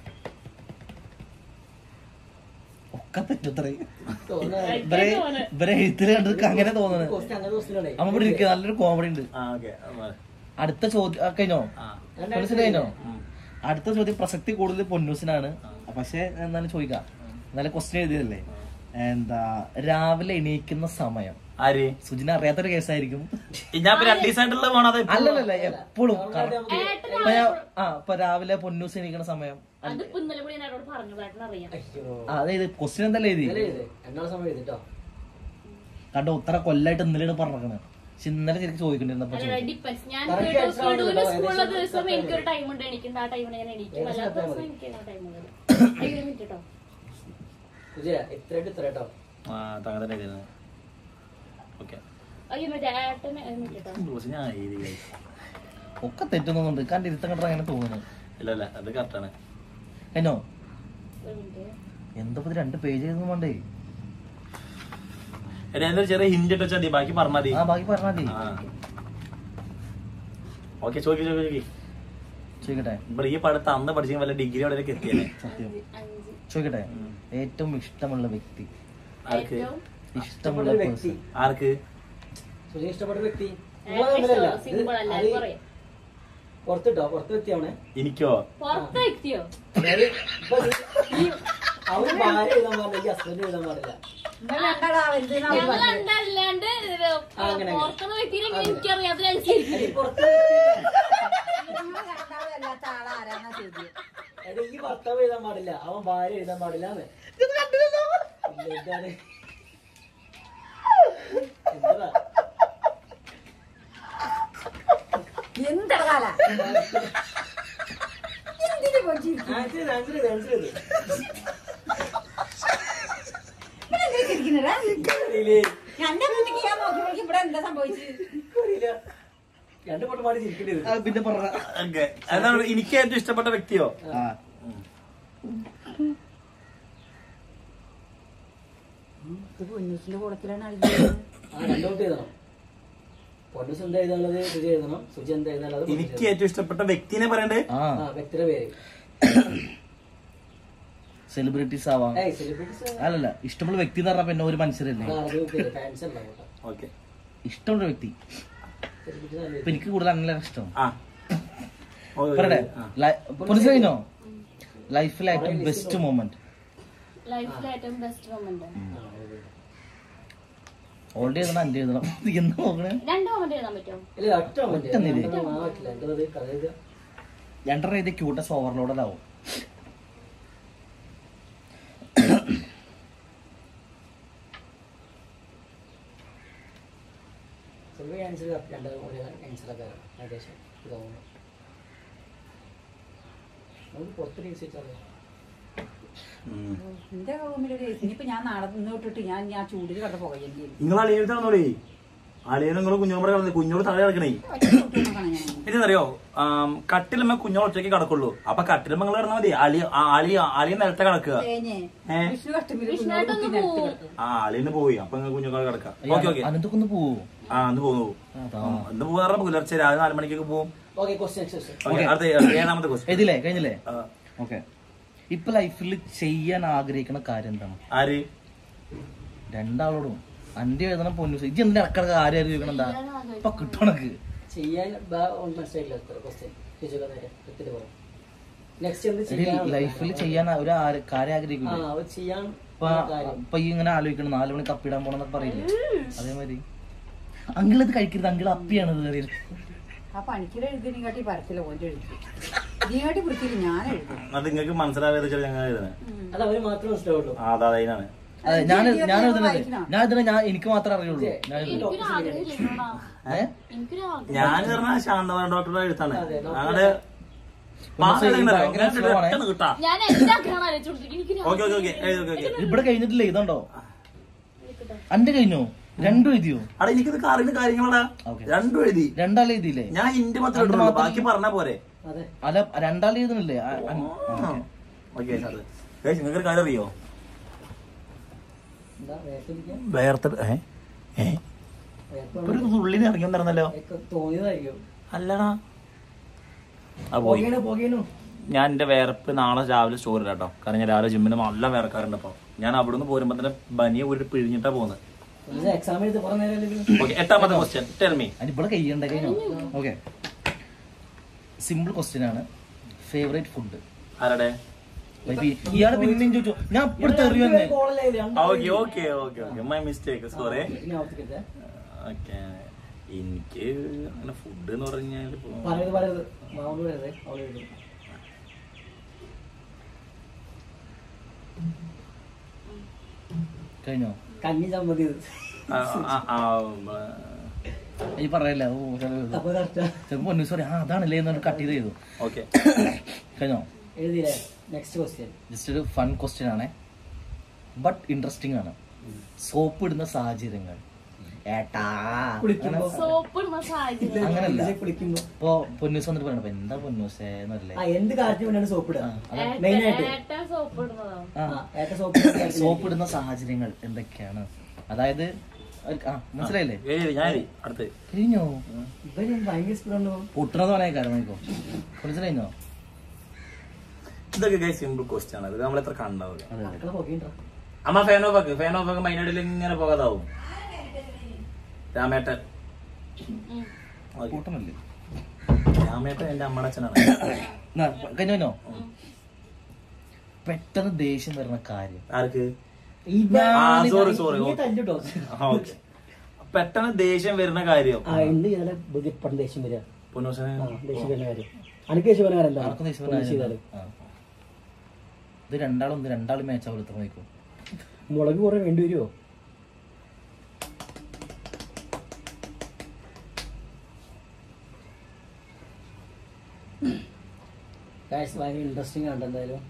Speaker 2: ഒക്കെ തെറ്റത്രേ
Speaker 3: തോന്നുന്നത്
Speaker 2: ഇവരെ ഇവരെ എഴുത്തിൽ കണ്ടിട്ട് അങ്ങനെ തോന്നുന്നത്
Speaker 3: കോസ്റ്റ് അങ്ങനെ ദിവസത്തിലാണേ
Speaker 2: അമ്മ ഇവിടെ ഇരിക്കുക നല്ലൊരു കോമഡി ഉണ്ട്
Speaker 1: ആ ഓക്കെ
Speaker 2: അടുത്ത ചോദ്യം ആ, കഴിഞ്ഞോ
Speaker 1: ആ
Speaker 2: പൊന്നൂസിന് കഴിഞ്ഞോ അടുത്ത ചോദ്യം പ്രസക്തി കൂടുതൽ പൊന്നൂസിനാണ് പക്ഷെ എന്നാലും ചോദിക്കാം എന്നാലും ക്വസ്റ്റ്യൻ എഴുതിയതല്ലേ എന്താ രാവിലെ എണീക്കുന്ന സമയം
Speaker 1: ആര്
Speaker 2: സുജിന അറിയാത്തൊരു കേസായിരിക്കും
Speaker 1: ഈ ഞാൻ ഇപ്പൊ രണ്ട് ദിവസമായിട്ടുള്ള വേണത്
Speaker 2: അല്ലല്ലല്ല എപ്പോഴും കറക്റ്റ് ഇപ്പൊ ഞാൻ ആ ഇപ്പൊ രാവിലെ പൊന്നൂസ് എണീക്കുന്ന സമയം
Speaker 4: അതിപ്പോ ഇന്നലെ കൂടി ഞാൻ എന്നോട് പറഞ്ഞു ഏട്ടൻ അറിയാം
Speaker 3: അയ്യോ
Speaker 2: ആ, അതായത് ക്വസ്റ്റ്യൻ എന്തല്ലേ എഴുതി
Speaker 3: ഇന്നലെ ഇത് രണ്ടാളെ സമയം എഴുതിട്ടോ
Speaker 2: കണ്ടോ ഉത്തര കൊല്ലായിട്ട് ഇന്നലെയാണ് പറഞ്ഞത് പക്ഷെ ഇന്നലെ ശരിക്കും ചോദിക്കണ്ടിരുന്നപ്പോ
Speaker 4: അല്ല
Speaker 2: ചോദിച്ചു.
Speaker 4: ഡിപ്പെൻസ് ഞാൻ
Speaker 3: Correct answer ആവുന്നില്ല.
Speaker 4: ഷെഡ്യൂള് സ്കൂളിലെ
Speaker 3: ഏകദേശം
Speaker 4: ദിവസം
Speaker 3: correct
Speaker 4: എനിക്കൊരു ടൈം ഉണ്ട് എണീക്കേണ്ട ആ ടൈമിന് ഞാൻ എണീക്കും
Speaker 3: ഏകദേശം
Speaker 4: അല്ലാത്ത
Speaker 3: correct
Speaker 4: ദിവസം
Speaker 3: മതി.
Speaker 4: എനിക്ക് ടൈം ഉണ്ട് അയ്യോ മിനിറ്റ് കേട്ടോ
Speaker 3: സുജയ ഇത്രയായിട്ട് ഇത്ര കേട്ടോ
Speaker 1: ആ തങ്ങ തന്നെ എഴുതുന്നത് ഓക്കെ
Speaker 4: അയ്യോ മറ്റേ ഏട്ടന് ഒരു മിനിറ്റ് കേട്ടോ
Speaker 1: ഞാൻ എഴുതി guys.
Speaker 2: ഒക്കെ തെറ്റുന്നുണ്ട് കണ്ടിരുത്തം കണ്ടാ അങ്ങനെ തോന്നുന്നു
Speaker 1: ഇല്ല ഇല്ല അത് കറക്റ്റാണ്
Speaker 2: എന്നോ
Speaker 4: ഒരു മിനിറ്റ്
Speaker 2: എന്തോ ഇത് രണ്ട് പേജ് എഴുതുന്നു വേണ്ടേ
Speaker 1: എടാ എന്തൊരു ചെറിയ ഹിന്റ് ഇട്ട് വെച്ചാൽ മതി ബാക്കി പറഞ്ഞാൽ മതി
Speaker 2: ആ ബാക്കി പറഞ്ഞാൽ മതി
Speaker 1: ആ ഓക്കെ ചോദിക്കും ചോദിക്കും ചോദിക്കും
Speaker 2: ചോദിക്കട്ടെ
Speaker 1: ഇവിടെ ഈ പഠിത്ത അന്ന് പഠിച്ച വല്ല ഡിഗ്രി അവിടെ എത്തിയല്ലേ
Speaker 2: സത്യം
Speaker 4: അഞ്ച്
Speaker 2: ചോദിക്കട്ടെ ഏറ്റവും ഇഷ്ടമുള്ള വ്യക്തി
Speaker 1: ആർക്ക്
Speaker 4: ഏറ്റവും
Speaker 2: ഇഷ്ടമുള്ള
Speaker 3: ഇഷ്ടമുള്ള വ്യക്തി.
Speaker 2: person.
Speaker 1: ആർക്ക്
Speaker 3: സുജി ഇഷ്ടപ്പെട്ട വ്യക്തി
Speaker 4: സിമ്പിൾ എല്ലാരും പറയാം
Speaker 3: പുറത്തിട്ടോ പുറത്ത് വ്യക്തിയാവണേ
Speaker 1: എനിക്കോ
Speaker 4: പുറത്ത് വ്യക്തിയോ
Speaker 3: അതായത് ഇപ്പൊ ഈ- അവര് ഭാര്യ എഴുതാൻ പാടില്ല ഈ ഹസ്ബൻഡ് എഴുതാൻ പാടില്ല
Speaker 5: നിങ്ങൾ രണ്ടാളാ വലുത് എന്നാ അവര്
Speaker 4: ഞങ്ങൾ
Speaker 5: പറഞ്ഞത്.
Speaker 4: രണ്ടല്ലാണ്ട്
Speaker 3: അങ്ങനെ.
Speaker 4: പുറത്തുനിന്ന് വ്യക്തിനെ എനിക്കറിയാം അതിനനുസരിച്ച്
Speaker 3: ഈ പുറത്ത്
Speaker 5: നിങ്ങൾ രണ്ടാളും അല്ലാത്ത ആളാരാന്നാ ചോദ്യം
Speaker 3: എടാ, ഈ ഭർത്താവ് എഴുതാൻ പാടില്ല അവൻ ഭാര്യ എഴുതാൻ പാടില്ല എന്ന് എന്താണ് എന്താ
Speaker 5: എന്താ കാല എന്തിനു പോയി
Speaker 3: ആൻസർ ചെയ്ത് ആൻസർ ചെയ്ത് ആൻസർ ചെയ്ത്
Speaker 5: ചിരിക്കുന്നടാ
Speaker 3: അറിയില്ലേ
Speaker 5: എന്റെ മുന്നിക്ക് ഞാൻ നോക്കിയപ്പോഴേക്കും ഇവിടെ എന്താ സംഭവിച്ചത്
Speaker 3: അറിയില്ല രണ്ട് പൊട്ടം പാടി ചിരിക്കേണ്ടി
Speaker 2: ആ, പിന്നെ പറ
Speaker 1: Okay. അതാണ് എനിക്ക് ഏറ്റവും ഇഷ്ടപ്പെട്ട വ്യക്തിയോ
Speaker 2: ആ
Speaker 5: ഇത് പൊന്നൂസിന്റെ കൂടത്തിലാണ്
Speaker 3: ആ രണ്ടോട്ട് എഴുതണം പൊന്നൂസ് എന്താ എഴുതാനുള്ളത് സുജി എഴുതണം സുജി എന്താ എഴുതാനുള്ളത് പൊന്നൂസ്
Speaker 1: എനിക്ക് ഏറ്റവും ഇഷ്ടപ്പെട്ട വ്യക്തിനെ പറയണ്ടേ
Speaker 2: ആ
Speaker 3: എഴുതണം. ആ വ്യക്തിയുടെ പേര്
Speaker 2: സെലിബ്രിറ്റീസ് ആവാം
Speaker 3: ഏയ് സെലിബ്രിറ്റീസ്
Speaker 2: അല്ലല്ല ഇഷ്ടമുള്ള വ്യക്തി എന്ന് പറഞ്ഞാൽ പിന്നെ ഒരു മനുഷ്യരല്ലേ
Speaker 3: ഫാൻസ് ഉണ്ടാവും കേട്ടോ
Speaker 1: ഓക്കെ
Speaker 2: ഇഷ്ടമുള്ള വ്യക്തി
Speaker 3: സെലിബ്രിറ്റീസ്
Speaker 2: ഇപ്പൊ എനിക്ക് കൂടുതൽ അങ്ങനെ ഇഷ്ടം
Speaker 1: ആ ഓ,
Speaker 2: പറയട്ടെ
Speaker 1: ആ.
Speaker 2: പൊളിച്ചു കഴിഞ്ഞോ ലൈഫിലെ ഏറ്റവും ബെസ്റ്റ് മൊമെന്റ്
Speaker 4: ലൈഫിലെ ഏറ്റവും ബെസ്റ്റ് മൊമെന്റ്
Speaker 2: ഓൾറെഡി എഴുതണം അന്റെ എഴുതണം എന്ന് നോക്കണേ
Speaker 4: രണ്ട് മൊമെന്റ് എഴുതാൻ പറ്റുമോ
Speaker 3: ഇല്ല ഒറ്റ moment.
Speaker 2: ഒറ്റ നില.
Speaker 3: രണ്ടെണ്ണം ആ പറ്റില്ല എന്തത് കഥ എഴുതുക
Speaker 2: രണ്ടര എഴുതിയ ക്യൂട്ടസ് ഓവർലോഡാവും
Speaker 3: ചിലപ്പോൾ ആൻസർ രണ്ട് ഒരു ആൻസറൊക്കെ ഏകദേശം ഇതാവുന്നു നമുക്ക് പുറത്ത് റീൽസ് വെച്ചാൽ
Speaker 1: ഉം.
Speaker 5: എന്റെ റൂമിലൊരു ഇനിയിപ്പോ ഞാൻ നാളെ നിന്ന് വിട്ടിട്ട് ഞാൻ ഞാൻ ചൂടിൽ കടന്ന് പോകേണ്ടി വരും
Speaker 1: നിങ്ങൾ അളിയൻ തന്നോളേ അളിയനും നിങ്ങൾ കുഞ്ഞോട് കിടന്ന് കുഞ്ഞോട് തല കിടക്കണേ
Speaker 5: ഒറ്റ ചൂട്ടിൽ നോക്കണം ഞാൻ
Speaker 1: ഇതെന്നറിയോ കട്ടിലുമ്മ കുഞ്ഞോട് ഒറ്റയ്ക്ക് കിടക്കുള്ളൂ അപ്പൊ കട്ടിലുമ്മ നിങ്ങൾ കിടന്നാൽ മതി അളി ആ, അളി അളിയൻ നിലത്തെ കിടക്കുക
Speaker 5: തേഞ്ഞേ
Speaker 1: ഏ?
Speaker 5: വിഷ്ണു കഷ്ടമില്ല
Speaker 4: വിഷ്ണുവായിട്ടൊന്ന്
Speaker 5: കുഞ്ഞോട്
Speaker 4: പോവും.
Speaker 5: കിടക്കും
Speaker 1: ആ അളിയന് പോയി അപ്പൊ നിങ്ങൾ കുഞ്ഞോട് കിടക്കാം ഓക്കെ ഓക്കെ
Speaker 2: അനന്തൊക്കെ ഒന്ന് പോവോ
Speaker 1: ആ അന്ന് പോകുന്നു
Speaker 2: അതാ.
Speaker 1: അന്ന് പോകാറ് പുലർച്ചെ രാവിലെ നാല് മണിക്കൊക്കെ പോകും
Speaker 3: ഓക്കെ ക്വസ്റ്റ്യൻ ക്വസ്റ്റ്യൻ
Speaker 1: ഓക്കെ അടുത്ത ഏഴാമത്തെ ക്വസ്റ്റ്യൻ
Speaker 2: എഴുതില്ലേ കഴിഞ്ഞില്ലേ ഓക്കെ ഇപ്പൊ ലൈഫിൽ ചെയ്യാൻ ആഗ്രഹിക്കുന്ന കാര്യം എന്താണ്
Speaker 1: ആര്
Speaker 2: രണ്ടാളോടും അന്റെ എഴുതണം പൊന്നു ഇജ്ജ് എന്തിനാ ഇടക്കിടക്ക് ആരും ചോദിക്കണം എന്താ ഇപ്പൊ കിട്ടണക്ക്
Speaker 3: ചെയ്യാൻ ബ- ഒന്ന് മനസ്സിലായില്ല ക്വസ്റ്റ്യൻ ചോദിച്ചോ നേരെ കൃത്യത്തിൽ പറയാം നെക്സ്റ്റ് എന്ത് ചെയ്യാൻ
Speaker 2: ലൈഫിൽ ചെയ്യാൻ ഒരു ആര്- കാര്യം
Speaker 3: ആ
Speaker 2: ആഗ്രഹിക്കില്ലേ
Speaker 3: അത് ചെയ്യാൻ
Speaker 2: ഇപ്പൊ
Speaker 3: കാര്യം
Speaker 2: ഇപ്പൊ ഈ ഇങ്ങനെ ആലോചിക്കണം നാലു മണി കപ്പിടാൻ പോണെന്നൊക്കെ പറയില്ലേ അതേമാതിരി അങ്കിൾ ഇത് കഴിക്കരുത് അങ്കിൾ അപ്പിയാണ് ഇത് കറിയത്
Speaker 5: ആ പണിക്കര എഴുതിനും കാട്ടി പരത്തില്ല ഓൻ്റെ എഴുതി ഇതിനെക്കാട്ടി വൃത്തിയിൽ ഞാൻ എഴുതും
Speaker 1: അത് നിങ്ങൾക്ക് മനസ്സിലാവാതെ വെച്ചാൽ ഞങ്ങൾ എഴുതണേ
Speaker 3: അത് അവര് മാത്രമേ മനസ്സിലാവുള്ളൂ
Speaker 1: ആ അതാ അതിനാണ്
Speaker 2: അതെ ഞാൻ
Speaker 5: ഇത്
Speaker 2: ഞാൻ
Speaker 5: ഞാൻ
Speaker 2: എഴുതുന്നത്
Speaker 5: വായിക്കണം.
Speaker 2: ഞാൻ ഇതിനെ ഞാൻ എനിക്ക് മാത്രമേ അറിയുള്ളൂ ഞാൻ എഴുതുന്നത്.
Speaker 4: എനിക്കൊരു ആഗ്രഹമില്ല
Speaker 2: ഏ?
Speaker 4: എനിക്കൊരു ആഗ്രഹം
Speaker 1: ഞാൻ പറഞ്ഞ ശാന്തമായ ഡോക്ടറുടെ എഴുത്താണ്
Speaker 3: അതെ, ഡോക്ടർ.
Speaker 1: ഞങ്ങളുടെ
Speaker 2: പൊന്നൂസ് ഈ ഭയങ്കര slow ആണേ.
Speaker 1: കിട്ടാ
Speaker 4: ഞാൻ എന്റെ ആഗ്രഹം ആലോചിച്ചു കൊടുത്തു എനിക്കൊരു
Speaker 1: okay okay okay okay okay
Speaker 2: ഇവിടെ കഴിഞ്ഞിട്ടില്ല ഇതുണ്ടോ അന്റെ കഴിഞ്ഞോ രണ്ടും എഴുതിയോ
Speaker 1: അവിടെ എനിക്കിത് അറിയുന്ന കാര്യങ്ങളാ
Speaker 2: Okay.
Speaker 1: രണ്ടും എഴുതി
Speaker 2: രണ്ടാളെ എഴുതിയില്ലേ
Speaker 1: ഞാൻ ഹിന്ദി മാത്രമേ
Speaker 2: രണ്ട്
Speaker 1: ഇട്ടുള്ളൂ.
Speaker 2: മാത്രം.
Speaker 1: ബാക്കി പറഞ്ഞാ പോരെ
Speaker 3: അതെ
Speaker 2: അല്ല രണ്ടാളെ എഴുതുന്നില്ലേ ആ, ആ, ആ.
Speaker 1: ഓക്കെ നിങ്ങൾക്ക് കാര്യം അറിയോ
Speaker 3: എന്താ വേർതിരിക്കാൻ
Speaker 1: വേർത്ത ഏ ഏ ഒരു തുള്ളിന് ഇറങ്ങി വന്നിരുന്നല്ലോ
Speaker 3: തോന്നിയതായിരിക്കും
Speaker 1: അല്ലടാ ആ പോയി
Speaker 3: പോകേനു പോകേനു
Speaker 1: ഞാൻ എന്റെ വേർപ്പ് നാളെ രാവിലെ സ്റ്റോർ കേട്ടോ കാരണം ഞാൻ രാവിലെ ജിമ്മിന് നല്ല വേർക്കാറുണ്ട് അപ്പൊ ഞാൻ അവിടുന്ന് പോരുമ്പോ തന്നെ ബനിയെ ഒരു പിഴിഞ്ഞിട്ടാ പോകുന്നത്
Speaker 3: എക്സാം എഴുതി കുറെ നേരം
Speaker 1: ഓക്കെ എട്ടാമത്തെ ക്വസ്റ്റ്യൻ ടെൽമി
Speaker 2: അതിന് ഇവിടെ കഴിയണ്ട കഴിഞ്ഞോ ഓക്കെ സിമ്പിൾ ക്വസ്റ്റ്യൻ ആണ് ഫേവറേറ്റ് ഫുഡ്
Speaker 1: ആരുടെ
Speaker 2: ഇയാള് പിന്നെയും ചോദിച്ചു ഞാൻ ഇപ്പോഴത്തെ എറിയോ തന്നെ
Speaker 1: okay okay okay okay my mistake sorry
Speaker 3: ഇനി ആവർത്തിക്കരുത്
Speaker 1: ഓക്കെ എനിക്ക് അങ്ങനെ ഫുഡ് എന്ന് പറഞ്ഞാൽ ഇപ്പൊ
Speaker 3: പറയരുത് പറയരുത് മാവോട് പറയരുത് അവള് എഴുതും
Speaker 2: കഴിഞ്ഞോ
Speaker 3: കഞ്ഞി ചമ്മതി ഇത്.
Speaker 1: ആ, ആ, ആ, ആ,
Speaker 2: ഈ പറയല്ല ഓ
Speaker 3: അപ്പൊ കറക്റ്റാ
Speaker 2: ചിലപ്പോ പൊന്നു സോറി ആ അതാണല്ലേ എന്നൊരു കട്ട് ചെയ്ത് ചെയ്തു
Speaker 1: ഓക്കെ
Speaker 2: കഴിഞ്ഞോ
Speaker 3: എഴുതിയില്ലേ നെക്സ്റ്റ് ക്വസ്റ്റ്യൻ
Speaker 2: ജസ്റ്റ് ഒരു ഫൺ ക്വസ്റ്റ്യൻ ആണ് ബട്ട് ഇൻട്രസ്റ്റിംഗ് ആണ് സോപ്പ് ഇടുന്ന സാഹചര്യങ്ങൾ ഏട്ടാ
Speaker 3: കുളിക്കുമ്പോ.
Speaker 4: സോപ്പ് ഇടുന്ന സാഹചര്യം
Speaker 2: അങ്ങനല്ല.
Speaker 3: കുളിക്കുമ്പോ
Speaker 2: ഇപ്പൊ പൊന്നൂസ് വന്നിട്ട് പറയണ എന്താ പൊന്നൂസേ എന്നല്ലേ
Speaker 3: ആ എന്ത് കാര്യത്തിന് വേണ്ടിയാണ് സോപ്പ് ഇടുക
Speaker 2: ആ, അതാ.
Speaker 3: മെയിൻ ആയിട്ട്
Speaker 4: ഏട്ട സോപ്പ് ഇടുന്നതോ
Speaker 2: ആ
Speaker 3: ആ, ഏറ്റ സോപ്പ്
Speaker 2: സോപ്പ് ഇടുന്ന സാഹചര്യങ്ങൾ എന്തൊക്കെയാണ് അതായത് ഒരു- ആ മനസ്സിലായില്ലേ
Speaker 1: ഞാൻ എഴുതി. അടുത്ത്
Speaker 2: കഴിഞ്ഞോ
Speaker 3: ഇവര് ഭയങ്കര സ്പീഡുണ്ടോ
Speaker 2: പൊട്ടണത് പറയാൻ കാരണം ഇപ്പൊ മനസ്സിലായിന്നോ
Speaker 1: ഇതൊക്കെ സിമ്പിൾ ക്വസ്റ്റ്യൻ ആണ് ഇത് നമ്മൾ എത്ര കണ്ടാവില്ല
Speaker 2: അതെ അതെ
Speaker 3: മക്കളെ പോകേണ്ടോ
Speaker 1: അമ്മ ഫാൻ ഓഫ് ആക്ക് ഫാൻ ഓഫ് ആക്കുമ്പോ അതിനിടയിൽ ഇങ്ങനെ പോകാതാവും രാമേട്ടൻ
Speaker 4: ഉം.
Speaker 2: കൂട്ടമല്ലേ
Speaker 1: രാമേട്ടൻ എന്റെ അമ്മയുടെ അച്ഛനാണ്
Speaker 2: കഴിഞ്ഞോ പെട്ടെന്ന് ദേഷ്യം വരുന്ന കാര്യം
Speaker 1: ആർക്ക്
Speaker 2: ഞാൻ
Speaker 1: ആ സോറി സോറി
Speaker 3: നീ തല്ലിട്ടോ
Speaker 1: ഓക്കെ പെട്ടെന്ന് ദേഷ്യം വരുന്ന കാര്യം
Speaker 3: ആ എന്ത് ചെയ്താലും ബുദ്ധിപ്പണം ദേഷ്യം വരിക
Speaker 1: പൊന്നൂസന്
Speaker 3: ആ ദേഷ്യം വരുന്ന കാര്യം അനക്ക് ദേഷ്യം വരുന്ന കാര്യം
Speaker 2: ആർക്കും ദേഷ്യം
Speaker 3: എന്താ
Speaker 2: വരുന്ന
Speaker 3: ചെയ്താല്
Speaker 2: കാര്യം. ആ. ഇത് രണ്ടാളും ഇത് രണ്ടാളും മാച്ച് ആവുമ്പോൾ എത്ര മണിക്കും
Speaker 3: മുളക് കുറെ വേണ്ടി വരുമോ ഗായ്സ് ഭയങ്കര ഇൻട്രസ്റ്റിംഗ് ആണ് എന്തായാലും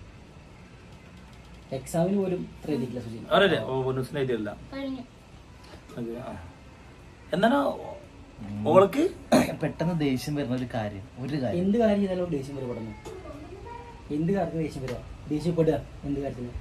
Speaker 3: എക്സാമിന് പോലും ഇത്ര എത്തിക്കില്ല സുജി
Speaker 1: അറിയില്ലേ ഓ പൊന്നൂസിന് എഴുതിയില്ല
Speaker 4: കഴിഞ്ഞു
Speaker 1: എന്താണ് ഓൾക്ക്
Speaker 2: പെട്ടെന്ന് ദേഷ്യം വരുന്ന ഒരു കാര്യം ഒരു കാര്യം
Speaker 3: എന്ത് കാര്യം ചെയ്താലും ദേഷ്യം വരും പെട്ടെന്ന് എന്ത് കാര്യത്തിന് ദേഷ്യം വരിക ദേഷ്യപ്പെടുക എന്ത് കാര്യത്തിന്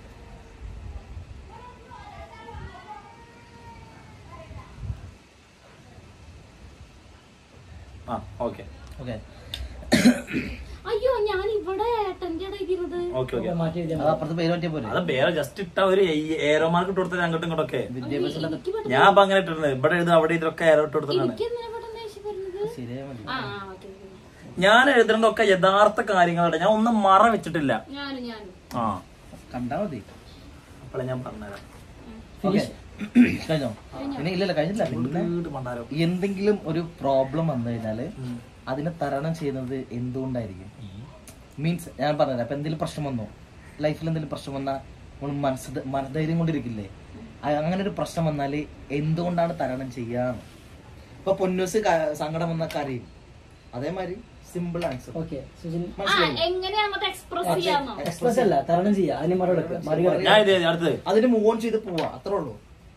Speaker 1: ആ ഓക്കെ
Speaker 2: ഓക്കെ
Speaker 4: അയ്യോ ഞാൻ ഇവിടെ ഏട്ടന്റെ ഇടയ്ക്കുന്നത്
Speaker 1: ഓക്കെ ഓക്കെ
Speaker 3: മാറ്റി എഴുതിയാൽ
Speaker 2: അത് അപ്പുറത്ത് പേര് പറ്റിയ പോലെ
Speaker 1: അത് വേറെ ജസ്റ്റ് ഇട്ട ഒരു ഏറോ മാർക്ക് ഇട്ട് കൊടുത്തത് അങ്ങോട്ടും ഇങ്ങോട്ടൊക്കെ
Speaker 2: വിദ്യാഭ്യാസം
Speaker 4: എനിക്ക് പെട്ടെന്ന്
Speaker 1: ഞാൻ അപ്പൊ അങ്ങനെ ഇട്ടിരുന്നത് ഇവിടെ എഴുതും അവിടെ ഇതൊക്കെ ഏറോ ഇട്ട് കൊടുത്തതാണ്
Speaker 4: എനിക്ക് എന്തിനാ പെട്ടെന്ന് ദേഷ്യം വരുന്നത്
Speaker 2: ശരിയായ മതി
Speaker 4: ആ ആ ഓക്കെ
Speaker 1: ഞാൻ എഴുതുന്നതൊക്കെ യഥാർത്ഥ കാര്യങ്ങളാണ് ഞാൻ ഒന്നും മറ വെച്ചിട്ടില്ല
Speaker 4: ഞാനും ഞാനും
Speaker 1: ആ
Speaker 2: കണ്ടാ മതി
Speaker 1: അപ്പോഴേ ഞാൻ പറഞ്ഞുതരാം
Speaker 2: ഓക്കെ കഴിഞ്ഞോ പിന്നെ ഇല്ലല്ല കഴിഞ്ഞില്ല പിന്നെ
Speaker 1: വീട് പണ്ടാരോ
Speaker 2: എന്തെങ്കിലും ഒരു പ്രോബ്ലം വന്നു കഴിഞ്ഞാല് അതിനെ തരണം ചെയ്യുന്നത് എന്തുകൊണ്ടായിരിക്കും മീൻസ് ഞാൻ പറഞ്ഞുതരാം അപ്പൊ എന്തെങ്കിലും പ്രശ്നം വന്നു ലൈഫിൽ എന്തെങ്കിലും പ്രശ്നം വന്നാൽ നമ്മൾ മനസ്സ് മനധൈര്യം കൊണ്ടിരിക്കില്ലേ അ- അങ്ങനെ ഒരു പ്രശ്നം വന്നാല് എന്തുകൊണ്ടാണ് തരണം ചെയ്യാന്ന് ഇപ്പൊ പൊന്നൂസ് ക- സങ്കടം വന്ന കരയും അതേമാതിരി സിമ്പിൾ ആൻസർ
Speaker 3: ഓക്കെ സുജിൻ
Speaker 4: ആ എങ്ങനെ അങ്ങോട്ട് എക്സ്പ്രസ് ചെയ്യാന്നോ
Speaker 3: എക്സ്പ്രസ് അല്ല തരണം ചെയ്യുക അതിന് മറുപടി മറികടക്കുക
Speaker 1: ഞാൻ ഇത് അടുത്തത്
Speaker 2: അതിന് മൂവ് ഓൺ ചെയ്ത് പോവാ അത്രേ ഉള്ളൂ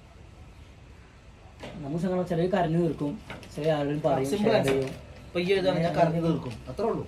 Speaker 3: നമുക്ക് സങ്കടം ചിലർ കരഞ്ഞു തീർക്കും ചില ആളുകൾ പറയും
Speaker 2: സിമ്പിൾ
Speaker 3: share
Speaker 2: ആൻസർ
Speaker 3: ചെയ്യും
Speaker 2: ഇപ്പൊ ഈ എഴുതാണ് ഞാൻ കരഞ്ഞു തീർക്കും അത്രേ ഉള്ളൂ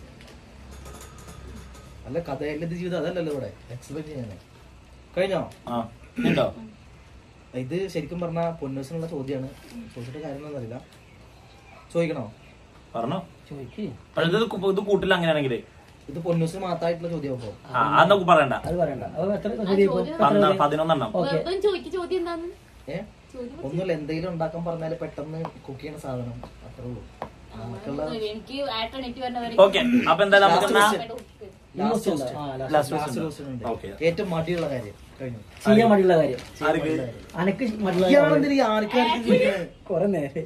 Speaker 2: അല്ല കഥയിലെ ജീവിതം അതല്ലല്ലോ ഇവിടെ എക്സ്പ്ലെയിൻ ചെയ്യാനേ കഴിഞ്ഞോ
Speaker 1: ആ ഉണ്ടോ
Speaker 2: ഇത് ശരിക്കും പറഞ്ഞ പൊന്നൂസിനുള്ള ചോദ്യമാണ് ചോദിച്ചിട്ട് കാര്യങ്ങളൊന്നും അറിയില്ല ചോദിക്കണോ
Speaker 1: പറഞ്ഞോ
Speaker 3: ചോദിക്ക്
Speaker 1: പക്ഷെ ഇത് കു- ഇത് കൂട്ടില്ല അങ്ങനെയാണെങ്കിൽ
Speaker 2: ഇത് പൊന്നൂസിന് മാത്രമായിട്ടുള്ള ചോദ്യം അപ്പോ
Speaker 1: ആ അതൊന്നും പറയണ്ട
Speaker 3: അത് പറയണ്ട അത് എത്ര ചോദ്യം ഇപ്പൊ?
Speaker 1: പന്ത്ര- പതിനൊന്നെണ്ണം
Speaker 3: ഓക്കെ
Speaker 4: വെറുതെ ചോദിക്ക ചോദ്യം എന്താന്ന്
Speaker 2: ഏ ഒന്നുമില്ല എന്തെങ്കിലും ഉണ്ടാക്കാൻ പറഞ്ഞാല് പെട്ടെന്ന് കുക്ക് ചെയ്യുന്ന സാധനം അത്രേ ഉള്ളൂ നമുക്കുള്ള
Speaker 4: എനിക്ക് ഏട്ടൻ എനിക്ക് വരുന്നവരെ
Speaker 1: ഓക്കെ അപ്പൊ എന്തായാലും നമുക്ക് എന്നാ
Speaker 2: ലാസ്റ്റ്
Speaker 3: ഉണ്ട്. ആ, last
Speaker 1: Last
Speaker 2: last
Speaker 1: question.
Speaker 2: Question ഉണ്ട്
Speaker 1: Okay.
Speaker 2: ഏറ്റവും മടിയുള്ള കാര്യം കഴിഞ്ഞു
Speaker 3: ചെയ്യാൻ മടിയുള്ള കാര്യം
Speaker 1: ആർക്ക്
Speaker 3: അനക്ക് മടിയുള്ള
Speaker 2: ഇയാളെന്തിനാ ഈ ആർക്കാർക്കും ചോദിക്കണേ?
Speaker 3: കൊറേ നേരെ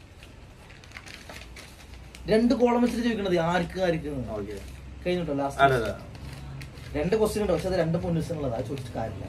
Speaker 2: രണ്ട് കോളം വെച്ചിട്ട് ചോദിക്കണത് ആർക്ക് ആർക്ക്
Speaker 1: ഓക്കെ
Speaker 2: കഴിഞ്ഞിട്ടോ
Speaker 1: അതെ
Speaker 2: ലാസ്റ്റ്
Speaker 1: അതെ
Speaker 2: രണ്ട് ക്വസ്റ്റ്യൻ ഉണ്ട് പക്ഷെ അത് രണ്ട് പൊന്നൂസിനുള്ളത് അത് ചോദിച്ചിട്ട് കാര്യമില്ല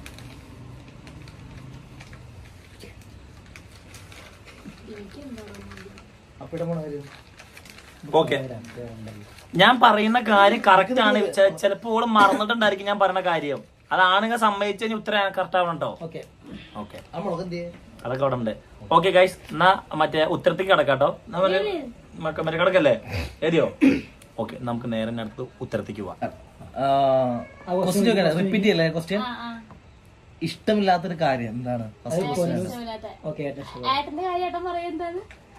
Speaker 4: എനിക്ക് എന്താണ്
Speaker 2: അപ്പൊ ഇവിടെ പോണ കാര്യം
Speaker 1: ഓക്കെ ഞാൻ പറയുന്ന കാര്യം കറക്റ്റ് ആണ് ചെ- ചിലപ്പോ ഓള് മറന്നിട്ടുണ്ടായിരിക്കും ഞാൻ പറയുന്ന കാര്യം അതാണെങ്കിൽ സമ്മതിച്ചു കഴിഞ്ഞാൽ ഉത്തരം കറക്റ്റ് ആവണം കേട്ടോ
Speaker 3: ഓക്കെ
Speaker 1: ഓക്കെ
Speaker 2: ആ മുളക് എന്ത് ചെയ്യേ
Speaker 1: അതൊക്കെ അവിടെ ഉണ്ട് ഓക്കെ ഗൈസ് എന്നാ മറ്റേ ഉത്തരത്തേക്ക് കിടക്കാട്ടോ നമ്മള് മറ്റേ കിടക്കല്ലേ എഴുതിയോ ഓക്കെ നമുക്ക് നേരെ തന്നെ അടുത്ത് ഉത്തരത്തേക്ക് പോവാം
Speaker 2: ക്വസ്റ്റ്യൻ ചോദിക്കണേ റിപ്പീറ്റ് ചെയ്യല്ലേ ക്വസ്റ്റ്യൻ
Speaker 4: ആ ആ
Speaker 2: ഇഷ്ടമില്ലാത്തൊരു കാര്യം എന്താണ് ഫസ്റ്റ് ക്വസ്റ്റ്യൻ
Speaker 4: ഇഷ്ടമില്ലാത്ത
Speaker 3: ഓക്കെ ഏറ്റവും ഇഷ്ടം
Speaker 4: ഏട്ടന്റെ കാര്യം ഏട്ടൻ പറയാ എന്താണ്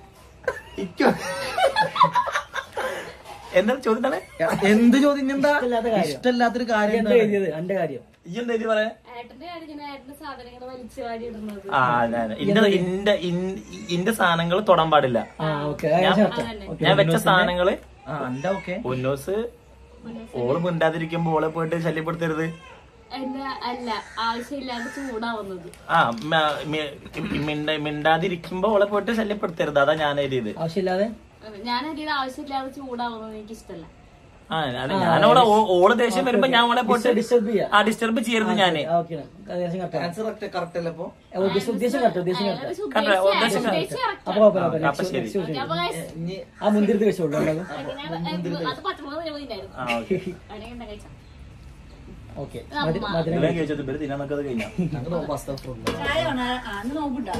Speaker 1: എന്താ ചോദ്യം എന്താണ്
Speaker 2: എന്ത് ചോദ്യം എന്താ
Speaker 3: ഇഷ്ടമില്ലാത്ത കാര്യം.
Speaker 2: ഇഷ്ടമില്ലാത്തൊരു കാര്യം
Speaker 3: എന്താ
Speaker 2: എന്താണ്?
Speaker 3: എഴുതിയത് എന്റെ കാര്യം
Speaker 1: ഈ എന്താ എഴുതി പറയാ
Speaker 4: ഏട്ടന്റെ കാര്യം ഇങ്ങനെ ഏട്ടന്റെ സാധനങ്ങൾ വലിച്ചു വാരി ഇടുന്നത്
Speaker 1: ആ അതെ അതെ ഇന്റെ ഇന്റെ ഇൻ- ഇന്റെ സാധനങ്ങൾ തൊടാൻ പാടില്ല
Speaker 3: ആ ഓക്കെ
Speaker 4: അതന്നെ.
Speaker 1: ഞാൻ വെച്ച സാധനങ്ങള്
Speaker 2: ആ എന്റെ ഓക്കെ
Speaker 1: ഉന്നോസ് ഓള് മിണ്ടാതിരിക്കുമ്പോ ഓളെ പോയിട്ട് ശല്യപ്പെടുത്തരുത്
Speaker 4: എന്റെ അല്ല ആവശ്യമില്ലാണ്ട് ചൂടാവുന്നത്
Speaker 1: ആ മ- മി- മിണ്ട- മിണ്ടാതിരിക്കുമ്പോ ഓളെ പോയിട്ട് ശല്യപ്പെടുത്തരുത് അതാ ഞാൻ എഴുതിയത്
Speaker 3: ആവശ്യമില്ലാതെ
Speaker 4: ഞാൻ അതിൽ ആവശ്യമില്ലാതെ ചൂടാവുന്നത് എനിക്ക് ഇഷ്ടമല്ല
Speaker 1: ആ അല്ല ഞാനവിടെ ഓ- ഓള് ദേഷ്യം വരുമ്പോ ഞാൻ ഓളെ പോയിട്ട്
Speaker 3: ഡിസ്റ്റർബ് ചെയ്യാം
Speaker 1: ആ ഡിസ്റ്റർബ് ചെയ്യരുത് ഞാന്
Speaker 3: ഓക്കെ ഏകദേശം കറക്റ്റ്
Speaker 2: ആൻസർ കറക്റ്റ് അല്ലേ അപ്പൊ
Speaker 3: ഉദ്ദേശം കറക്റ്റ് ഉദ്ദേശം കറക്റ്റ്
Speaker 1: കണ്ടോ? ഉദ്ദേശം
Speaker 4: ഉദ്ദേശിച്ച correct
Speaker 3: അപ്പൊ കുഴപ്പമില്ല,
Speaker 1: ആ, അപ്പൊ
Speaker 3: കുഴപ്പമില്ല.
Speaker 1: ശരി.
Speaker 3: Next question.
Speaker 4: അപ്പൊ guys,
Speaker 2: ഇനി
Speaker 3: ആ മുന്തിരി വെച്ചോളൂ
Speaker 4: ഞാൻ, ഏ, അത് പച്ചമുളക് നിലവിലായിരുന്നു
Speaker 1: ആ ഓക്കെ
Speaker 4: അടങ്ങണ്ട കഴിച്ച
Speaker 3: ഓക്കെ
Speaker 4: അമ്മ.
Speaker 3: മധുരം
Speaker 1: ഇവരെ കഴിച്ചത് ഇവര് തിന്നാന്നൊക്കെ അത് കഴിഞ്ഞാ
Speaker 2: ഞങ്ങൾ പാസ്ത
Speaker 5: നോമ്പുണ്ടോ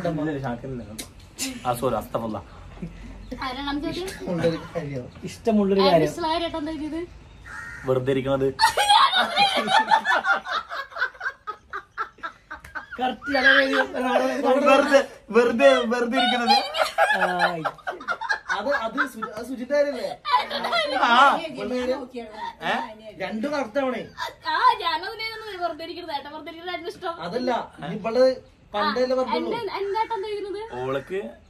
Speaker 1: ആ സോറി അസ്തഫല്ല
Speaker 4: ആരാണ് ചോദ്യം
Speaker 2: ഉള്ളൊരു കാര്യം
Speaker 3: ഇഷ്ടമുള്ളൊരു കാര്യം
Speaker 4: ഇഷ്ടമായ ഏട്ടൻ എന്താ ചെയ്തത്
Speaker 1: വെറുതെ ഇരിക്കണത്
Speaker 3: കറക്റ്റ്
Speaker 1: വെറുതെ വെറുതെ വെറുതെ ഇരിക്കണത്
Speaker 2: അത് അത് സുജി- അത് സുജിന്റെ കാര്യല്ലേ
Speaker 1: ആ ഏ?
Speaker 2: രണ്ടും കറക്റ്റ് ആവണേ
Speaker 4: ആ ഞാനതിനെ വെറുതെ ഇരിക്കുന്നത് ഏട്ടൻ വെറുതെ ഇരിക്കുന്നത് ഏട്ടന് ഇഷ്ടം
Speaker 2: അതല്ല ഇവള് പണ്ടല്ലേ പറഞ്ഞുള്ളൂ
Speaker 4: എന്റെ എന്റെ ഏട്ടൻ എന്താ ചെയ്യുന്നത്
Speaker 1: ഓൾക്ക്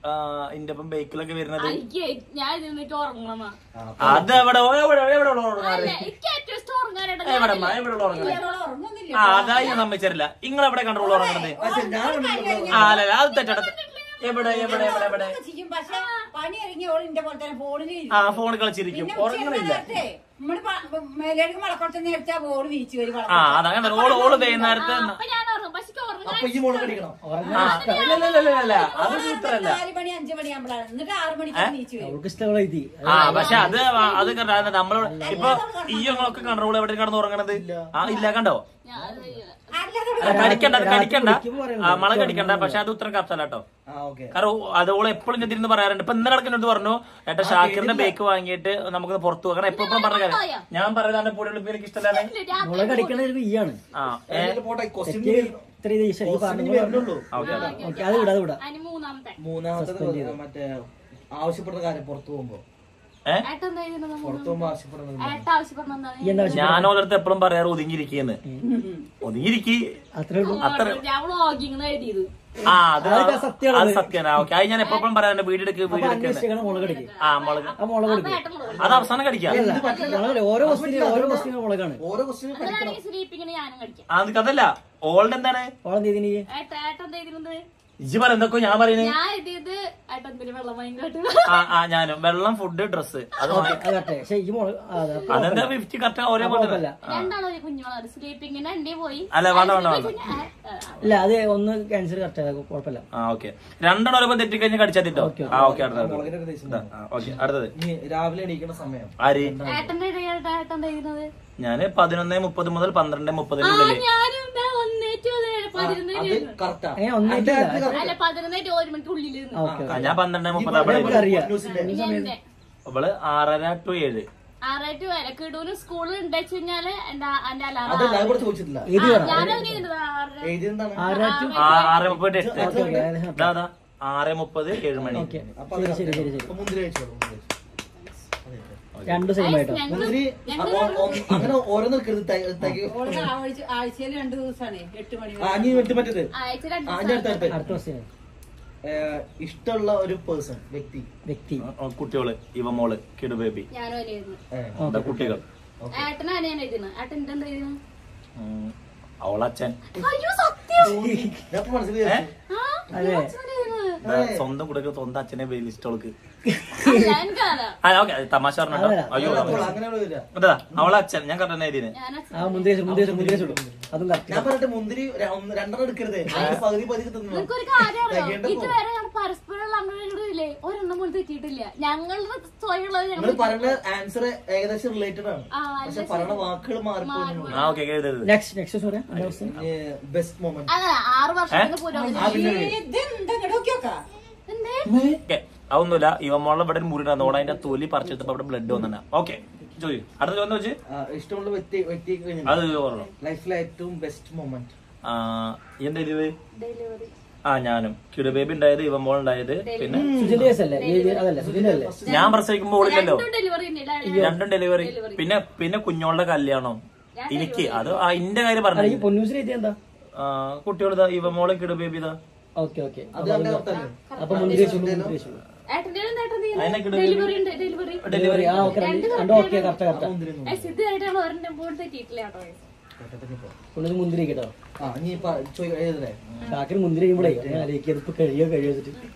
Speaker 1: ഇന്റെ ഒപ്പം ബൈക്കിലൊക്കെ വരുന്നത്
Speaker 4: എനിക്ക് ഞാൻ ഇരുന്നിട്ട് ഉറങ്ങണം
Speaker 1: അത് എവിടെ ഓ, എവിടെ എവിടെ ഉള്ള ഉറങ്ങാറ്
Speaker 4: അല്ല എനിക്ക് ഏറ്റവും ഇഷ്ടം ഉറങ്ങാനായിട്ട്
Speaker 1: എവിടെ അമ്മ? എവിടെ ഉള്ള ഉറങ്ങാറ്
Speaker 5: ഇയാളോട് ഉറങ്ങുന്നില്ല
Speaker 1: ആ അതാ ഞാൻ സമ്മതിച്ചില്ല നിങ്ങൾ എവിടെ കണ്ടോളൂ ഉറങ്ങുന്നത്
Speaker 2: പക്ഷെ ഞാൻ
Speaker 1: ആ അല്ല അത് തെറ്റട എവിടെ എവിടെ എവിടെ എവിടെ
Speaker 5: ചെയ്യും പക്ഷെ പണി ഇറങ്ങി ഓൾ ഇന്റെ പോലെ തന്നെ ഫോണിൽ
Speaker 1: ആ ഫോൺ കളിച്ചിരിക്കും ഉറങ്ങണില്ല
Speaker 5: നമ്മള് മേലേക്ക് മലക്കോട്ടെ നേരത്തെ ബോർഡ് വീച്ചു വരും
Speaker 1: ആ അതങ്ങനെ ഓള് ഓള് വൈകുന്നേരത്തെ
Speaker 4: അപ്പൊ ഞാൻ ഉറങ്ങും പക്ഷെ എനിക്ക് ഉറങ്ങാൻ
Speaker 2: അപ്പൊ ഈ മോള് കടിക്കണം
Speaker 1: ആ, ഇല്ല, ഇല്ല, ഇല്ല, ഇല്ല, ഇല്ല. അത് സൂത്രല്ല
Speaker 5: നാല് മണി അഞ്ചു മണി ആകുമ്പോഴാണ് എന്നിട്ട് ആറ് മണിക്ക് നീച്ചു വരും
Speaker 2: അവൾക്ക് ഇഷ്ടമുള്ള എഴുതി
Speaker 1: ആ പക്ഷെ അത് വ- അത് കണ്ടാ നമ്മളോട് ഇപ്പൊ ഈ ഞങ്ങളൊക്കെ കണ്ടോളൂ എവിടെ കിടന്ന് ഉറങ്ങണത് ആ ഇല്ല കണ്ടോ
Speaker 4: ഞാൻ അത് ചെയ്യില്ല.
Speaker 5: അല്ലാതെ
Speaker 1: അത് കടിക്കണ്ട അത് കടിക്കണ്ട ആ മള കടിക്കണ്ട പക്ഷെ അത് ഉത്തരം കറക്റ്റല്ല കേട്ടോ
Speaker 2: ആ ഓക്കെ
Speaker 1: കാരണം ഓ- അത് ഓള് എപ്പോഴും ഞാൻ തിരിഞ്ഞ് പറയാറുണ്ട് ഇപ്പൊ ഇന്നലെ അടുത്ത് പറഞ്ഞു ഏട്ടാ ഷാക്കിറിന്റെ ബേക്ക് വാങ്ങിയിട്ട് നമുക്ക് പുറത്തു പോകാം എപ്പോഴും പറഞ്ഞ കാര്യം ഞാൻ പറയുന്നത് പൊടിയുള്ളിപ്പ് എനിക്ക് ഇഷ്ടമല്ലാതെ
Speaker 4: രാത്രി
Speaker 6: മുളക് അടിക്കണത് ഈയാണ്
Speaker 1: ആ ഏ
Speaker 2: പോട്ടെ ക്വസ്റ്റ്യൻ
Speaker 6: ഇത്ര ഇത് ഈ ശരി പറഞ്ഞു
Speaker 2: വരുന്നുള്ളൂ
Speaker 1: ഓക്കെ
Speaker 6: ഓക്കെ അത് വിടാ അത് വിടാ
Speaker 4: അതിന് മൂന്നാമത്തെ
Speaker 2: മൂന്നാമത്തെ മറ്റേ ആവശ്യപ്പെടുന്ന കാര്യം പുറത്തു പോകുമ്പോ
Speaker 4: ഏട്ടൻ എന്താ ചെയ്യുന്നത്
Speaker 2: പുറത്തു പോകുമ്പോ ആവശ്യപ്പെടുന്നത്
Speaker 4: ഏട്ട ആവശ്യപ്പെടുന്ന
Speaker 6: ഈ എന്താ ആവശ്യം
Speaker 1: ഞാൻ ഓരോരുത്തർ എപ്പോഴും പറയാറ് ഒതുങ്ങിയിരിക്കുന്നു ഒതുങ്ങിയിരിക്കി
Speaker 6: അത്രേ ഉള്ളൂ
Speaker 1: അത്ര
Speaker 4: ഞാൻ വ്ളോഗിങ് എഴുതിയത്
Speaker 1: ആ അത്
Speaker 6: അതൊക്കെ സത്യമാണ്.
Speaker 1: അത് സത്യമാണ് ഓക്കെ അത് ഞാൻ എപ്പോഴും പറയാറുണ്ട് വീട് എടുക്ക് വീട് എടുക്കുന്നത്
Speaker 6: അന്വേഷിക്കണം മുളക് അടിക്കും
Speaker 1: ആ മുളക്
Speaker 6: ആ മുളക്
Speaker 4: അപ്പൊ
Speaker 6: എടുക്കും
Speaker 4: ഏട്ടൻ വ്ളോഗ്
Speaker 1: അത് അവസാനം കടിക്കാം
Speaker 6: മുളകല്ലേ ഓരോ ക്വസ്റ്റിനും ഓരോ ക്വസ്റ്റിനും മുളകാണ്
Speaker 2: ഓരോ ക്വസ്റ്റ്യൻ
Speaker 4: അങ്ങനെയാണെങ്കിൽ സ്ലീപ്പിങ്ങിന് ഞാനും കഴിക്കാം
Speaker 1: ആ അത് അതല്ല ഓൾഡ് എന്താണ്
Speaker 6: ഓളം തീയതി നീ
Speaker 4: ഏട്ട ഏട്ടൻ എന്താ ചെയ്തിരുന്നത്
Speaker 1: ഇജ്ജ് പറ എന്തൊക്കെ ഞാൻ പറയുന്നത്
Speaker 4: ഞാൻ എഴുതിയത് ഏട്ടൻ എന്തിനു വെള്ളം വാങ്ങിക്കാട്ട്
Speaker 1: ആ ആ ഞാനും വെള്ളം ഫുഡ് ഡ്രസ്സ് അത് വാങ്ങി.
Speaker 6: അത് കട്ടെ പക്ഷെ ഈ മുളക് ആ, അത് അപ്പൊ
Speaker 1: അതെന്താ ഫിഫ്റ്റി കറക്റ്റ് ഒരേ പോലെ
Speaker 6: കുഴപ്പമില്ല
Speaker 4: രണ്ടാളോ കുഞ്ഞുങ്ങളാണ് സ്ലീപ്പിങ്ങിന് എന്റെ പോയി
Speaker 1: അല്ല വേണ്ട വേണ്ട വേണ്ട
Speaker 4: കുഞ്ഞ്- ആ, ആ,
Speaker 6: ഇല്ല അത് ഒന്ന് ക്യാൻസർ കറക്റ്റ് കുഴപ്പമില്ല
Speaker 1: ആ ഓക്കെ രണ്ടെണ്ണം ഒരേ തെറ്റിക്കഴിഞ്ഞ് കടിച്ചാൽ തിട്ടോ
Speaker 6: ഓക്കേ,
Speaker 1: ആ ഓക്കെ അടുത്തത്
Speaker 2: മുളകിന്റെ ഒരു ദേശം
Speaker 1: ഓക്കെ അടുത്തത്
Speaker 2: ഇനി രാവിലെ എണീക്കുന്ന സമയം
Speaker 1: ആര്
Speaker 4: ഏട്ടന്റെ ഇടയായിട്ട് ഏട്ടൻ എന്താ ചെയ്യുന്നത്
Speaker 1: ഞാന് പതിനൊന്ന് മുപ്പത് മുതൽ പന്ത്രണ്ട്
Speaker 4: ആ
Speaker 1: മുപ്പതിന്റെ ഉള്ളില്
Speaker 4: ഞാനും എന്താ ഒന്നേറ്റു പതിനൊന്നേ
Speaker 2: അത് കറക്റ്റാ
Speaker 6: അങ്ങനെ ഒന്നേറ്റില്ല
Speaker 4: അല്ല പതിനൊന്നേറ്റ് ഒരു മണിക്ക് ഉള്ളിൽ
Speaker 6: ഓക്കെ
Speaker 1: ആ, ഞാൻ പന്ത്രണ്ട് മുപ്പത്
Speaker 6: നമുക്ക് അറിയാം
Speaker 4: എന്റെ
Speaker 1: അവള് ആറര ടു ഏഴ്
Speaker 4: ആറായിട്ട് വരെ കിടൂര് സ്കൂളിൽ ഉണ്ട് വെച്ച് കഴിഞ്ഞാല് എന്റെ എന്റെ അലാറം
Speaker 2: അതല്ല അത് ഇവിടെ ചോദിച്ചിട്ടില്ല
Speaker 6: ഏത് വേണം
Speaker 4: ഞാനവന് ചെയ്യുന്നത് ആറര
Speaker 2: എഴുതിയെന്താണ്
Speaker 6: ആരാറ്റും
Speaker 1: ആ, ആറ് മുപ്പത് എട്ട്
Speaker 6: ഓക്കെ ഓക്കെ ഏകദേശം
Speaker 1: ഇതാ, ഇതാ. ആറ് മുപ്പത് ഏഴ് മണി
Speaker 6: ഓക്കെ
Speaker 2: അപ്പൊ അത്
Speaker 6: ശരി ശരി ശരി ശരി
Speaker 2: അപ്പൊ മുന്തിരി കഴിച്ചോളൂ മുന്തിരി കഴിച്ചോ.
Speaker 6: രണ്ട് സെയിം ആയിട്ടോ
Speaker 4: ഞങ്ങള്
Speaker 2: മുന്തിരി അ- ഒ- ഒ- അങ്ങനെ ഓരോന്ന് നിൽക്കരുത് ത- തകി-
Speaker 5: ഓൾക്ക് ആഴ്ച ആഴ്ചയിൽ രണ്ടു ദിവസമാണ് എട്ട് മണി
Speaker 2: ആ, ഇനി മറ്റേ മറ്റേത്
Speaker 4: ആഴ്ച രണ്ട്
Speaker 2: ആ, ഇനി അടുത്ത അടുത്ത്
Speaker 6: അടുത്ത ക്വസ്റ്റ്യൻ
Speaker 2: ഏഹ്, ഇഷ്ടമുള്ള ഒരു പേഴ്സൺ വ്യക്തി
Speaker 6: വ്യക്തി
Speaker 1: ആ, കുട്ടികള് ഇവ മോള് കിടു ബേബി
Speaker 4: ഞാനും അനിയായിരുന്നു
Speaker 2: ഏഹ്,
Speaker 1: എന്താ കുട്ടികൾ
Speaker 4: ഏട്ടനും അനിയൻ എഴുതുന്നു ഏട്ടൻ എന്റെ എന്താ എഴുതുന്നു
Speaker 1: ഉം, അവളച്ഛൻ
Speaker 4: അയ്യോ സത്യം
Speaker 2: ഞാൻ ഇപ്പൊ മനസ്സിലായി
Speaker 4: ആ,
Speaker 6: അതെ.
Speaker 4: അച്ഛനാ എഴുതുന്നത്.
Speaker 1: ഇതാ, സ്വന്തം കുട്ടികൾ സ്വന്തം അച്ഛനെ വലിയ ഇഷ്ടവൾക്ക്
Speaker 4: അല്ല, എനിക്കറിയാം.
Speaker 1: ആ ഓക്കെ തമാശ പറഞ്ഞോ അയ്യോ
Speaker 2: അങ്ങനെയുള്ള വരിക
Speaker 1: ഇതാ അവളെ അച്ഛൻ ഞാൻ കറക്റ്റ് എഴുതിന്
Speaker 4: ഞാൻ അച്ഛൻ-
Speaker 6: ആ മുന്തിരി വെച്ചു, മുന്തിരി വെച്ചു, മുന്തിരി വെച്ചു. അതും കറക്റ്റ്
Speaker 2: ഞാൻ പറഞ്ഞിട്ട് മുന്തിരി ര- ഒന്ന് രണ്ടെണ്ണം എടുക്കരുത് അതിന്റെ പകുതി പകുതി തിന്നു
Speaker 4: നിനക്കൊരു കാര്യം അറിയോ?
Speaker 2: തികയേണ്ടപ്പോ.
Speaker 4: ഇതുവരെ ഞങ്ങൾ പരസ്പരമുള്ള അങ്ങനെയില്ലേ ഒരെണ്ണം പോലും തെറ്റിയിട്ടില്ല ഞങ്ങളുടെ സ്വയമുള്ളത്
Speaker 2: നിങ്ങൾ
Speaker 4: ഞങ്ങൾ
Speaker 2: പറയുന്ന ആൻസർ ഏകദേശം റിലേറ്റഡ് ആണ്
Speaker 4: ആ,
Speaker 2: പക്ഷെ പറയുന്ന വാക്കുകൾ മാറിപ്പോയി
Speaker 1: ആ ഓക്കെ എഴുതരുത്
Speaker 6: നെക്സ്റ്റ് നെക്സ്റ്റ് സോറി എന്താ ക്വസ്റ്റ്യൻ
Speaker 2: ബെസ്റ്റ് മൊമെന്റ്
Speaker 4: അല്ല ആറ് വർഷത്തിന് പുരോഗതി
Speaker 5: ഇതെന്താ ഇങ്ങോട്ട് നോക്കാം
Speaker 4: എന്തേ
Speaker 1: ഓക്കെ അതൊന്നുമില്ല ഇവ മോളെ ഇവിടെ ഒരു മുറി ഉണ്ടായിരുന്നു അതിന്റെ തൊലി പറിച്ചെടുത്തപ്പോ അവിടെ ബ്ലഡ് വന്നില്ല ഓക്കെ ചോദി അടുത്ത ചോദ്യം വെച്ച്
Speaker 2: ഇഷ്ടമുള്ള വ്യക്തി വ്യക്തി
Speaker 1: അത് പറഞ്ഞു
Speaker 2: ലൈഫിലെ ഏറ്റവും ബെസ്റ്റ് മൊമെന്റ്
Speaker 1: ആ എന്താ ഇത്
Speaker 4: ഡെലിവറി
Speaker 1: ആ ഞാനും കിടു ബേബി ഉണ്ടായത് ഇവ മോൾ ഉണ്ടായത് പിന്നെ
Speaker 6: സുജിന്റെ കേസല്ലേ ഏത് അതല്ല സുജിന്റെ അല്ലേ
Speaker 1: ഞാൻ പ്രസവിക്കുമ്പോൾ ഓളില്ലല്ലോ
Speaker 4: രണ്ടും ഡെലിവറി
Speaker 1: രണ്ടും ഡെലിവറി പിന്നെ പിന്നെ കുഞ്ഞോളുടെ കല്യാണം എനിക്ക് അത് ആ ഇന്റെ കാര്യം
Speaker 6: അല്ല ഈ
Speaker 1: പറഞ്ഞു
Speaker 6: പൊന്നൂസിന് എഴുതിയ എന്താ
Speaker 1: കുട്ടികൾ ഇതാ ഇവ മോളെ കിടു ബേബി ഇതാ
Speaker 6: ഓക്കെ ഓക്കെ
Speaker 2: അത് കണ്ടേ ഓർത്തല്ലേ?
Speaker 6: അപ്പൊ മുന്തിരി വെച്ചു മുന്തിരി വെച്ചു
Speaker 4: ഏട്ടൻ്റെ ഏട്ടൻ
Speaker 1: അതിനെ കിടു
Speaker 4: ഡെലിവറി ഉണ്ട് ഡെലിവറി
Speaker 6: ഡെലിവറി ആ ഓക്കെ രണ്ട് ഓക്കെ കറക്റ്റ് കറക്റ്റ്
Speaker 2: മുന്തിരി ഒന്നും.
Speaker 4: സിദ്ധായിട്ടാണ് ഒരെണ്ണം പോലും തെറ്റിയിട്ടില്ല കേട്ടോ
Speaker 2: കേട്ടതിന് പോ.
Speaker 6: കൊണ്ടു മുന്തിരി കേട്ടോ
Speaker 2: ആ നീ പ- ചോദി- എഴുതണേ
Speaker 6: കാക്കിന് മുന്തിരി കഴിയുമ്പോഴേ ഞാൻ ആലോചിക്കും ഇപ്പൊ കഴിയോ കഴിയോ വെച്ചിട്ട്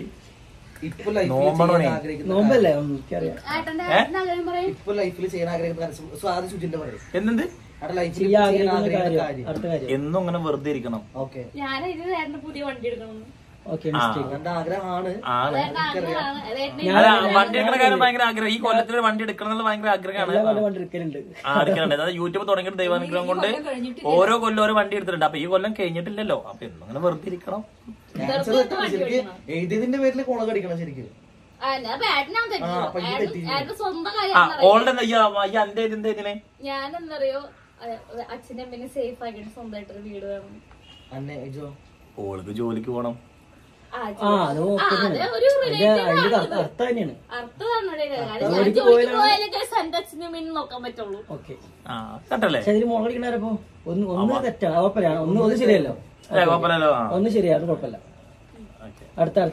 Speaker 2: ഇപ്പൊ ലൈഫിൽ
Speaker 1: നോമ്പണോ
Speaker 2: ചെയ്യാൻ
Speaker 1: നീ?
Speaker 2: ആഗ്രഹിക്കുന്ന
Speaker 6: നോമ്പല്ലേ ഉം, എനിക്കറിയാം
Speaker 4: ഏട്ടന്റെ ഏട്ടൻ അങ്ങനെ പറയും
Speaker 2: ഇപ്പൊ ലൈഫിൽ ചെയ്യാൻ ആഗ്രഹിക്കുന്ന കാര്യം സു- സ്വാതി സുജിന്റെ പറയും
Speaker 1: എന്തെന്ത്
Speaker 2: അവിടെ ലൈഫിൽ
Speaker 6: ചെയ്യാൻ
Speaker 2: ചെയ്യാൻ
Speaker 6: ആഗ്രഹിക്കുന്ന
Speaker 2: ആഗ്രഹിക്കുന്ന
Speaker 6: കാര്യം
Speaker 2: കാര്യം
Speaker 6: അടുത്ത കാര്യം
Speaker 1: എന്നും അങ്ങനെ വെറുതെ ഇരിക്കണം
Speaker 2: ഓക്കെ
Speaker 4: ഞാൻ ഇത് ഏട്ടന് പുതിയ വണ്ടി എടുക്കണം
Speaker 6: ഓക്കെ മിസ്റ്റേക്ക്
Speaker 2: എന്റെ ആഗ്രഹമാണ്
Speaker 1: ആണ്
Speaker 4: ആഗ്രഹമാണ് അതേട്ടന്
Speaker 1: അല്ല വണ്ടി എടുക്കുന്ന കാര്യം ഭയങ്കര ആഗ്രഹം ഈ കൊല്ലത്തിൽ വണ്ടി എടുക്കണം എന്നുള്ള ഭയങ്കര ആഗ്രഹമാണ്
Speaker 6: എല്ലാ കൊല്ലം വണ്ടി എടുക്കലുണ്ട്
Speaker 1: ആ എടുക്കലുണ്ട് അതായത് യൂട്യൂബ് തുടങ്ങിയിട്ട് ദൈവാനുഗ്രഹം കൊണ്ട് ഓരോ കൊല്ലം ഓരോ വണ്ടി എടുത്തിട്ടുണ്ട് അപ്പൊ ഈ കൊല്ലം കഴിഞ്ഞിട്ടില്ലല്ലോ അപ്പൊ എന്നും അങ്ങനെ വെറുതെ ഇരിക്കണം
Speaker 2: ആൻസർ തെറ്റാണ് ശരിക്കും എഴുതിയതിന്റെ പേരിൽ കുള കടിക്കണം ശരിക്കും
Speaker 4: ആ, ഞാൻ ബാറ്റിനാണ്
Speaker 2: ആ, അപ്പൊ ഈ
Speaker 4: തെറ്റിയത്
Speaker 2: തെറ്റി.
Speaker 4: ഏട്ടൻ സ്വന്തം
Speaker 1: ആ
Speaker 4: കാര്യം
Speaker 1: ഓൾഡ് എന്താ ഈ ആ- ഈ അന്റെ ഇതിന്റെ ഇതിനെ
Speaker 4: ഞാൻ എന്തറിയോ അച്ഛനും അമ്മേനെ സേഫ് ആക്കിയിട്ട് സ്വന്തമായിട്ടൊരു വീട് വേണം
Speaker 2: അന്നെ ജോ
Speaker 1: ഓൾക്ക് ജോലിക്ക് പോണം
Speaker 4: ആ,
Speaker 6: ആ അത്
Speaker 4: ആ,
Speaker 6: ഓക്കെ
Speaker 4: അത് ഒരു
Speaker 6: അതിന്റെ
Speaker 4: relative
Speaker 6: അതിന്റെ
Speaker 4: ആണ്.
Speaker 6: അർത്ഥം തന്നെയാണ്
Speaker 4: അർത്ഥമാണ് ഇവിടെ കാര്യം. ഞാൻ
Speaker 6: ജോലിക്ക്
Speaker 4: ജോലിക്ക്
Speaker 6: പോയാലാണ്
Speaker 4: പോയാലൊക്കെ എന്റെ അച്ഛനും അമ്മേനും നോക്കാൻ പറ്റുള്ളൂ
Speaker 6: ഓക്കെ
Speaker 1: ആ കേട്ടല്ലേ
Speaker 6: പക്ഷെ അതിൽ മുളക് അടിക്കണാരപ്പോ ഒന്ന് ഒന്ന് തെറ്റാണ് കുഴപ്പമില്ല ഒന്ന് ഒന്ന് ശരിയല്ലോ
Speaker 1: അല്ലേ കുഴപ്പമില്ലല്ലോ ആ
Speaker 6: ഒന്ന് ശരിയാ അത് കുഴപ്പമില്ല
Speaker 1: ഓക്കെ
Speaker 6: അടുത്ത അടുത്ത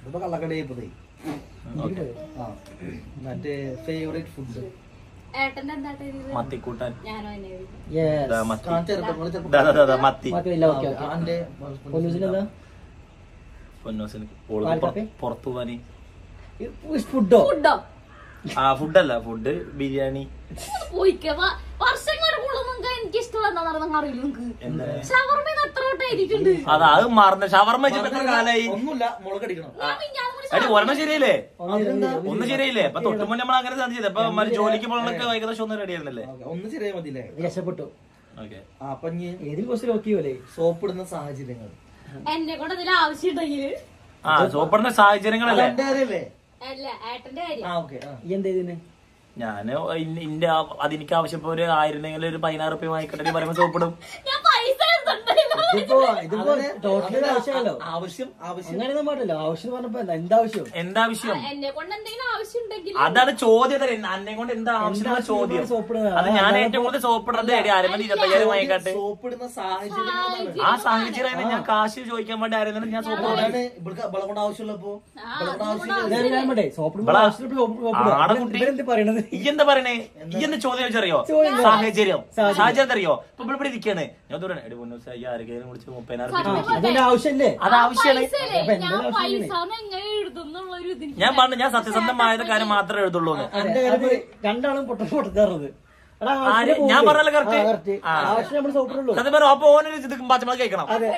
Speaker 2: ഇപ്പൊ കള്ളക്കടയിൽ പോയി ആ മറ്റേ ഫേവറേറ്റ് ഫുഡ്
Speaker 4: ഏട്ടന്റെ എന്താ എഴുതിയത്
Speaker 1: മത്തിക്കൂട്ടാൻ
Speaker 4: ഞാനോ എന്നെ എഴുതി
Speaker 6: യെസ്
Speaker 1: ദാ മത്തി
Speaker 2: ചെറുപ്പം
Speaker 1: ദാ, ദാ, ദാ, ദാ, മത്തി
Speaker 6: ബാക്കി ഇല്ല ഓക്കെ ഓക്കെ
Speaker 2: അന്റെ
Speaker 6: പൊന്നൂസിന് എന്താ
Speaker 1: പൊന്നോസിന് ഓള്
Speaker 6: പാൽ
Speaker 1: പുറ-
Speaker 6: കാപ്പി?
Speaker 1: പുറത്തു പോവാന്
Speaker 6: ഫുഡോ
Speaker 4: ഫുഡോ
Speaker 1: ആ ഫുഡല്ല ഫുഡ് ബിരിയാണി
Speaker 4: പോയിക്ക വർഷങ്ങളുടെ കൂടുതൽ നിങ്ങൾക്ക് എനിക്ക് ഇഷ്ടം എന്താണെന്ന് അറിയില്ല നിങ്ങൾക്ക്
Speaker 1: എന്താ
Speaker 4: ഷവർമ്മ എത്ര വട്ടം എഴുതിയിട്ടുണ്ട്
Speaker 1: അതാ അത് മറന്ന ഷവർമ്മ വെച്ചിട്ട് എത്ര കാലായി
Speaker 2: ഒന്നുമില്ല മുളക് അടിക്കണം
Speaker 4: ഞാൻ മിഞ്ഞാന്ന് കൂടി
Speaker 1: അടി ഒരെണ്ണം ശരിയല്ലേ
Speaker 2: അതെന്താ?
Speaker 1: ഒന്ന് ശരിയല്ലേ ഇപ്പൊ തൊട്ട് മുന്നേ നമ്മൾ അങ്ങനെ സാധനം ചെയ്തത് ഇപ്പൊ മറ്റേ ജോലിക്ക് പോകുന്നൊക്കെ ഏകദേശം ഒന്ന് റെഡി ആയിരുന്നല്ലേ
Speaker 2: ഓക്കേ, ഒന്ന് ശരിയായി മതില്ലേ
Speaker 6: രക്ഷപ്പെട്ടു
Speaker 1: ഓക്കെ
Speaker 2: ആ, അപ്പൊ ഇനി
Speaker 6: ഏതിൽ കുറച്ച് നോക്കിയോലേ
Speaker 2: സോപ്പ് ഇടുന്ന സാഹചര്യങ്ങൾ
Speaker 4: എന്നെ കൊണ്ട് അതിൽ ആവശ്യം ഉണ്ടെങ്കിൽ
Speaker 1: ആ സൂപ്പറിന്റെ സാഹചര്യങ്ങളല്ലേ
Speaker 2: എന്റെ കാര്യല്ലേ
Speaker 4: അല്ല ഏട്ടന്റെ കാര്യം
Speaker 2: ആ ഓക്കെ ആ
Speaker 6: ഈ എന്താ ഇതിന്
Speaker 1: ഞാന് ഇന്ന- ഇന്റെ ആ- അതെനിക്ക് ആവശ്യം ഇപ്പൊ ഒരു ആയിരുന്നെങ്കിൽ ഒരു പതിനാറ് റുപ്യ വാങ്ങിക്കട്ടെ പറയുമ്പോ സോപ്പിടും
Speaker 4: ഞാൻ പൈസ എടുത്തിട്ടുണ്ടല്ലോ.
Speaker 6: ഇതിപ്പോ ഇതിപ്പോ ടോട്ടലി ആവശ്യമല്ലോ
Speaker 2: ആവശ്യം ആവശ്യം
Speaker 6: അങ്ങനെയൊന്നും പാടില്ല ആവശ്യം പറഞ്ഞപ്പോ എന്താ എന്താവശ്യം
Speaker 1: എന്താവശ്യം
Speaker 4: എന്നെ കൊണ്ട് എന്തെങ്കിലും ആവശ്യം ഉണ്ടെങ്കിൽ
Speaker 1: അതാണ് ചോദ്യം തന്നെ. അന്നെ കൊണ്ട് എന്താ ആവശ്യമുള്ള ചോദ്യം
Speaker 6: സോപ്പിടുന്നത്?
Speaker 1: അത് ഞാൻ ഏറ്റവും കൂടുതൽ സോപ്പിടുന്നത് എടി അരമണി ഇരുപത്തയ്യായിരം വാങ്ങിക്കാട്ടെ
Speaker 2: സോപ്പ് ഇടുന്ന സാഹചര്യങ്ങളാണ്
Speaker 1: ആ സാഹചര്യം ഞാൻ കാശ് ചോദിക്കാൻ വേണ്ടി ആയിരുന്നു ഞാൻ സോപ്പ്
Speaker 2: അതാണ് ഇവർക്ക് ഇവളെ കൊണ്ട് ആവശ്യമുള്ളപ്പോ ഇവളെ കൊണ്ട് ആവശ്യമില്ല
Speaker 6: ഞാൻ ഞാൻ പറയട്ടെ സോപ്പിടുമ്പോ
Speaker 1: ഇവിടെ
Speaker 6: ആവശ്യത്തിന്
Speaker 1: ആടെ കുട്ടി.
Speaker 6: ഇവരെന്ത് പറയണത്
Speaker 1: ഈ എന്താ പറയണേ ഈ എന്താ ചോദ്യം ചോദിച്ചറിയോ സാഹചര്യം സാഹചര്യം എന്തറിയോ ഇപ്പൊ ഇവിടെ ഇവിടെ ഇരിക്കാണ് ഞാൻ ദൂരം എടി പൊന്നു ഈ ആരെങ്കിലും വിളിച്ച് മുപ്പതിനായിരം
Speaker 6: ആ,
Speaker 1: റുപ്യ
Speaker 6: അതിന്റെ ആവശ്യമില്ലേ
Speaker 1: അത് ആവശ്യമാണ്
Speaker 4: പൈസ അല്ലേ?
Speaker 6: അപ്പൊ എന്താ
Speaker 4: ഞാൻ
Speaker 6: ആവശ്യം
Speaker 4: പൈസ എങ്ങനെ എഴുതുന്നുള്ള ഒരു ഇതിന്
Speaker 1: ഞാൻ പറഞ്ഞു ഞാൻ സത്യസന്ധമായ കാര്യം മാത്രമേ എഴുതുള്ളൂ എന്ന്.
Speaker 6: അതെ, അത് രണ്ടാളും പൊട്ട പൊട്ടത്താറത് എടാ
Speaker 1: ആര്?
Speaker 6: ആവശ്യത്തിന്
Speaker 1: ഞാൻ
Speaker 6: പോകില്ലേ?
Speaker 1: പറഞ്ഞല്ലോ correct.
Speaker 6: ആ, correct.
Speaker 1: ആ.
Speaker 6: ആവശ്യം നമ്മൾ സോപ്പിടുള്ളൂ
Speaker 1: സത്യം പറഞ്ഞു അപ്പൊ ഓനൊരു ഇത് പച്ചമുളക് കഴിക്കണം
Speaker 6: അതെ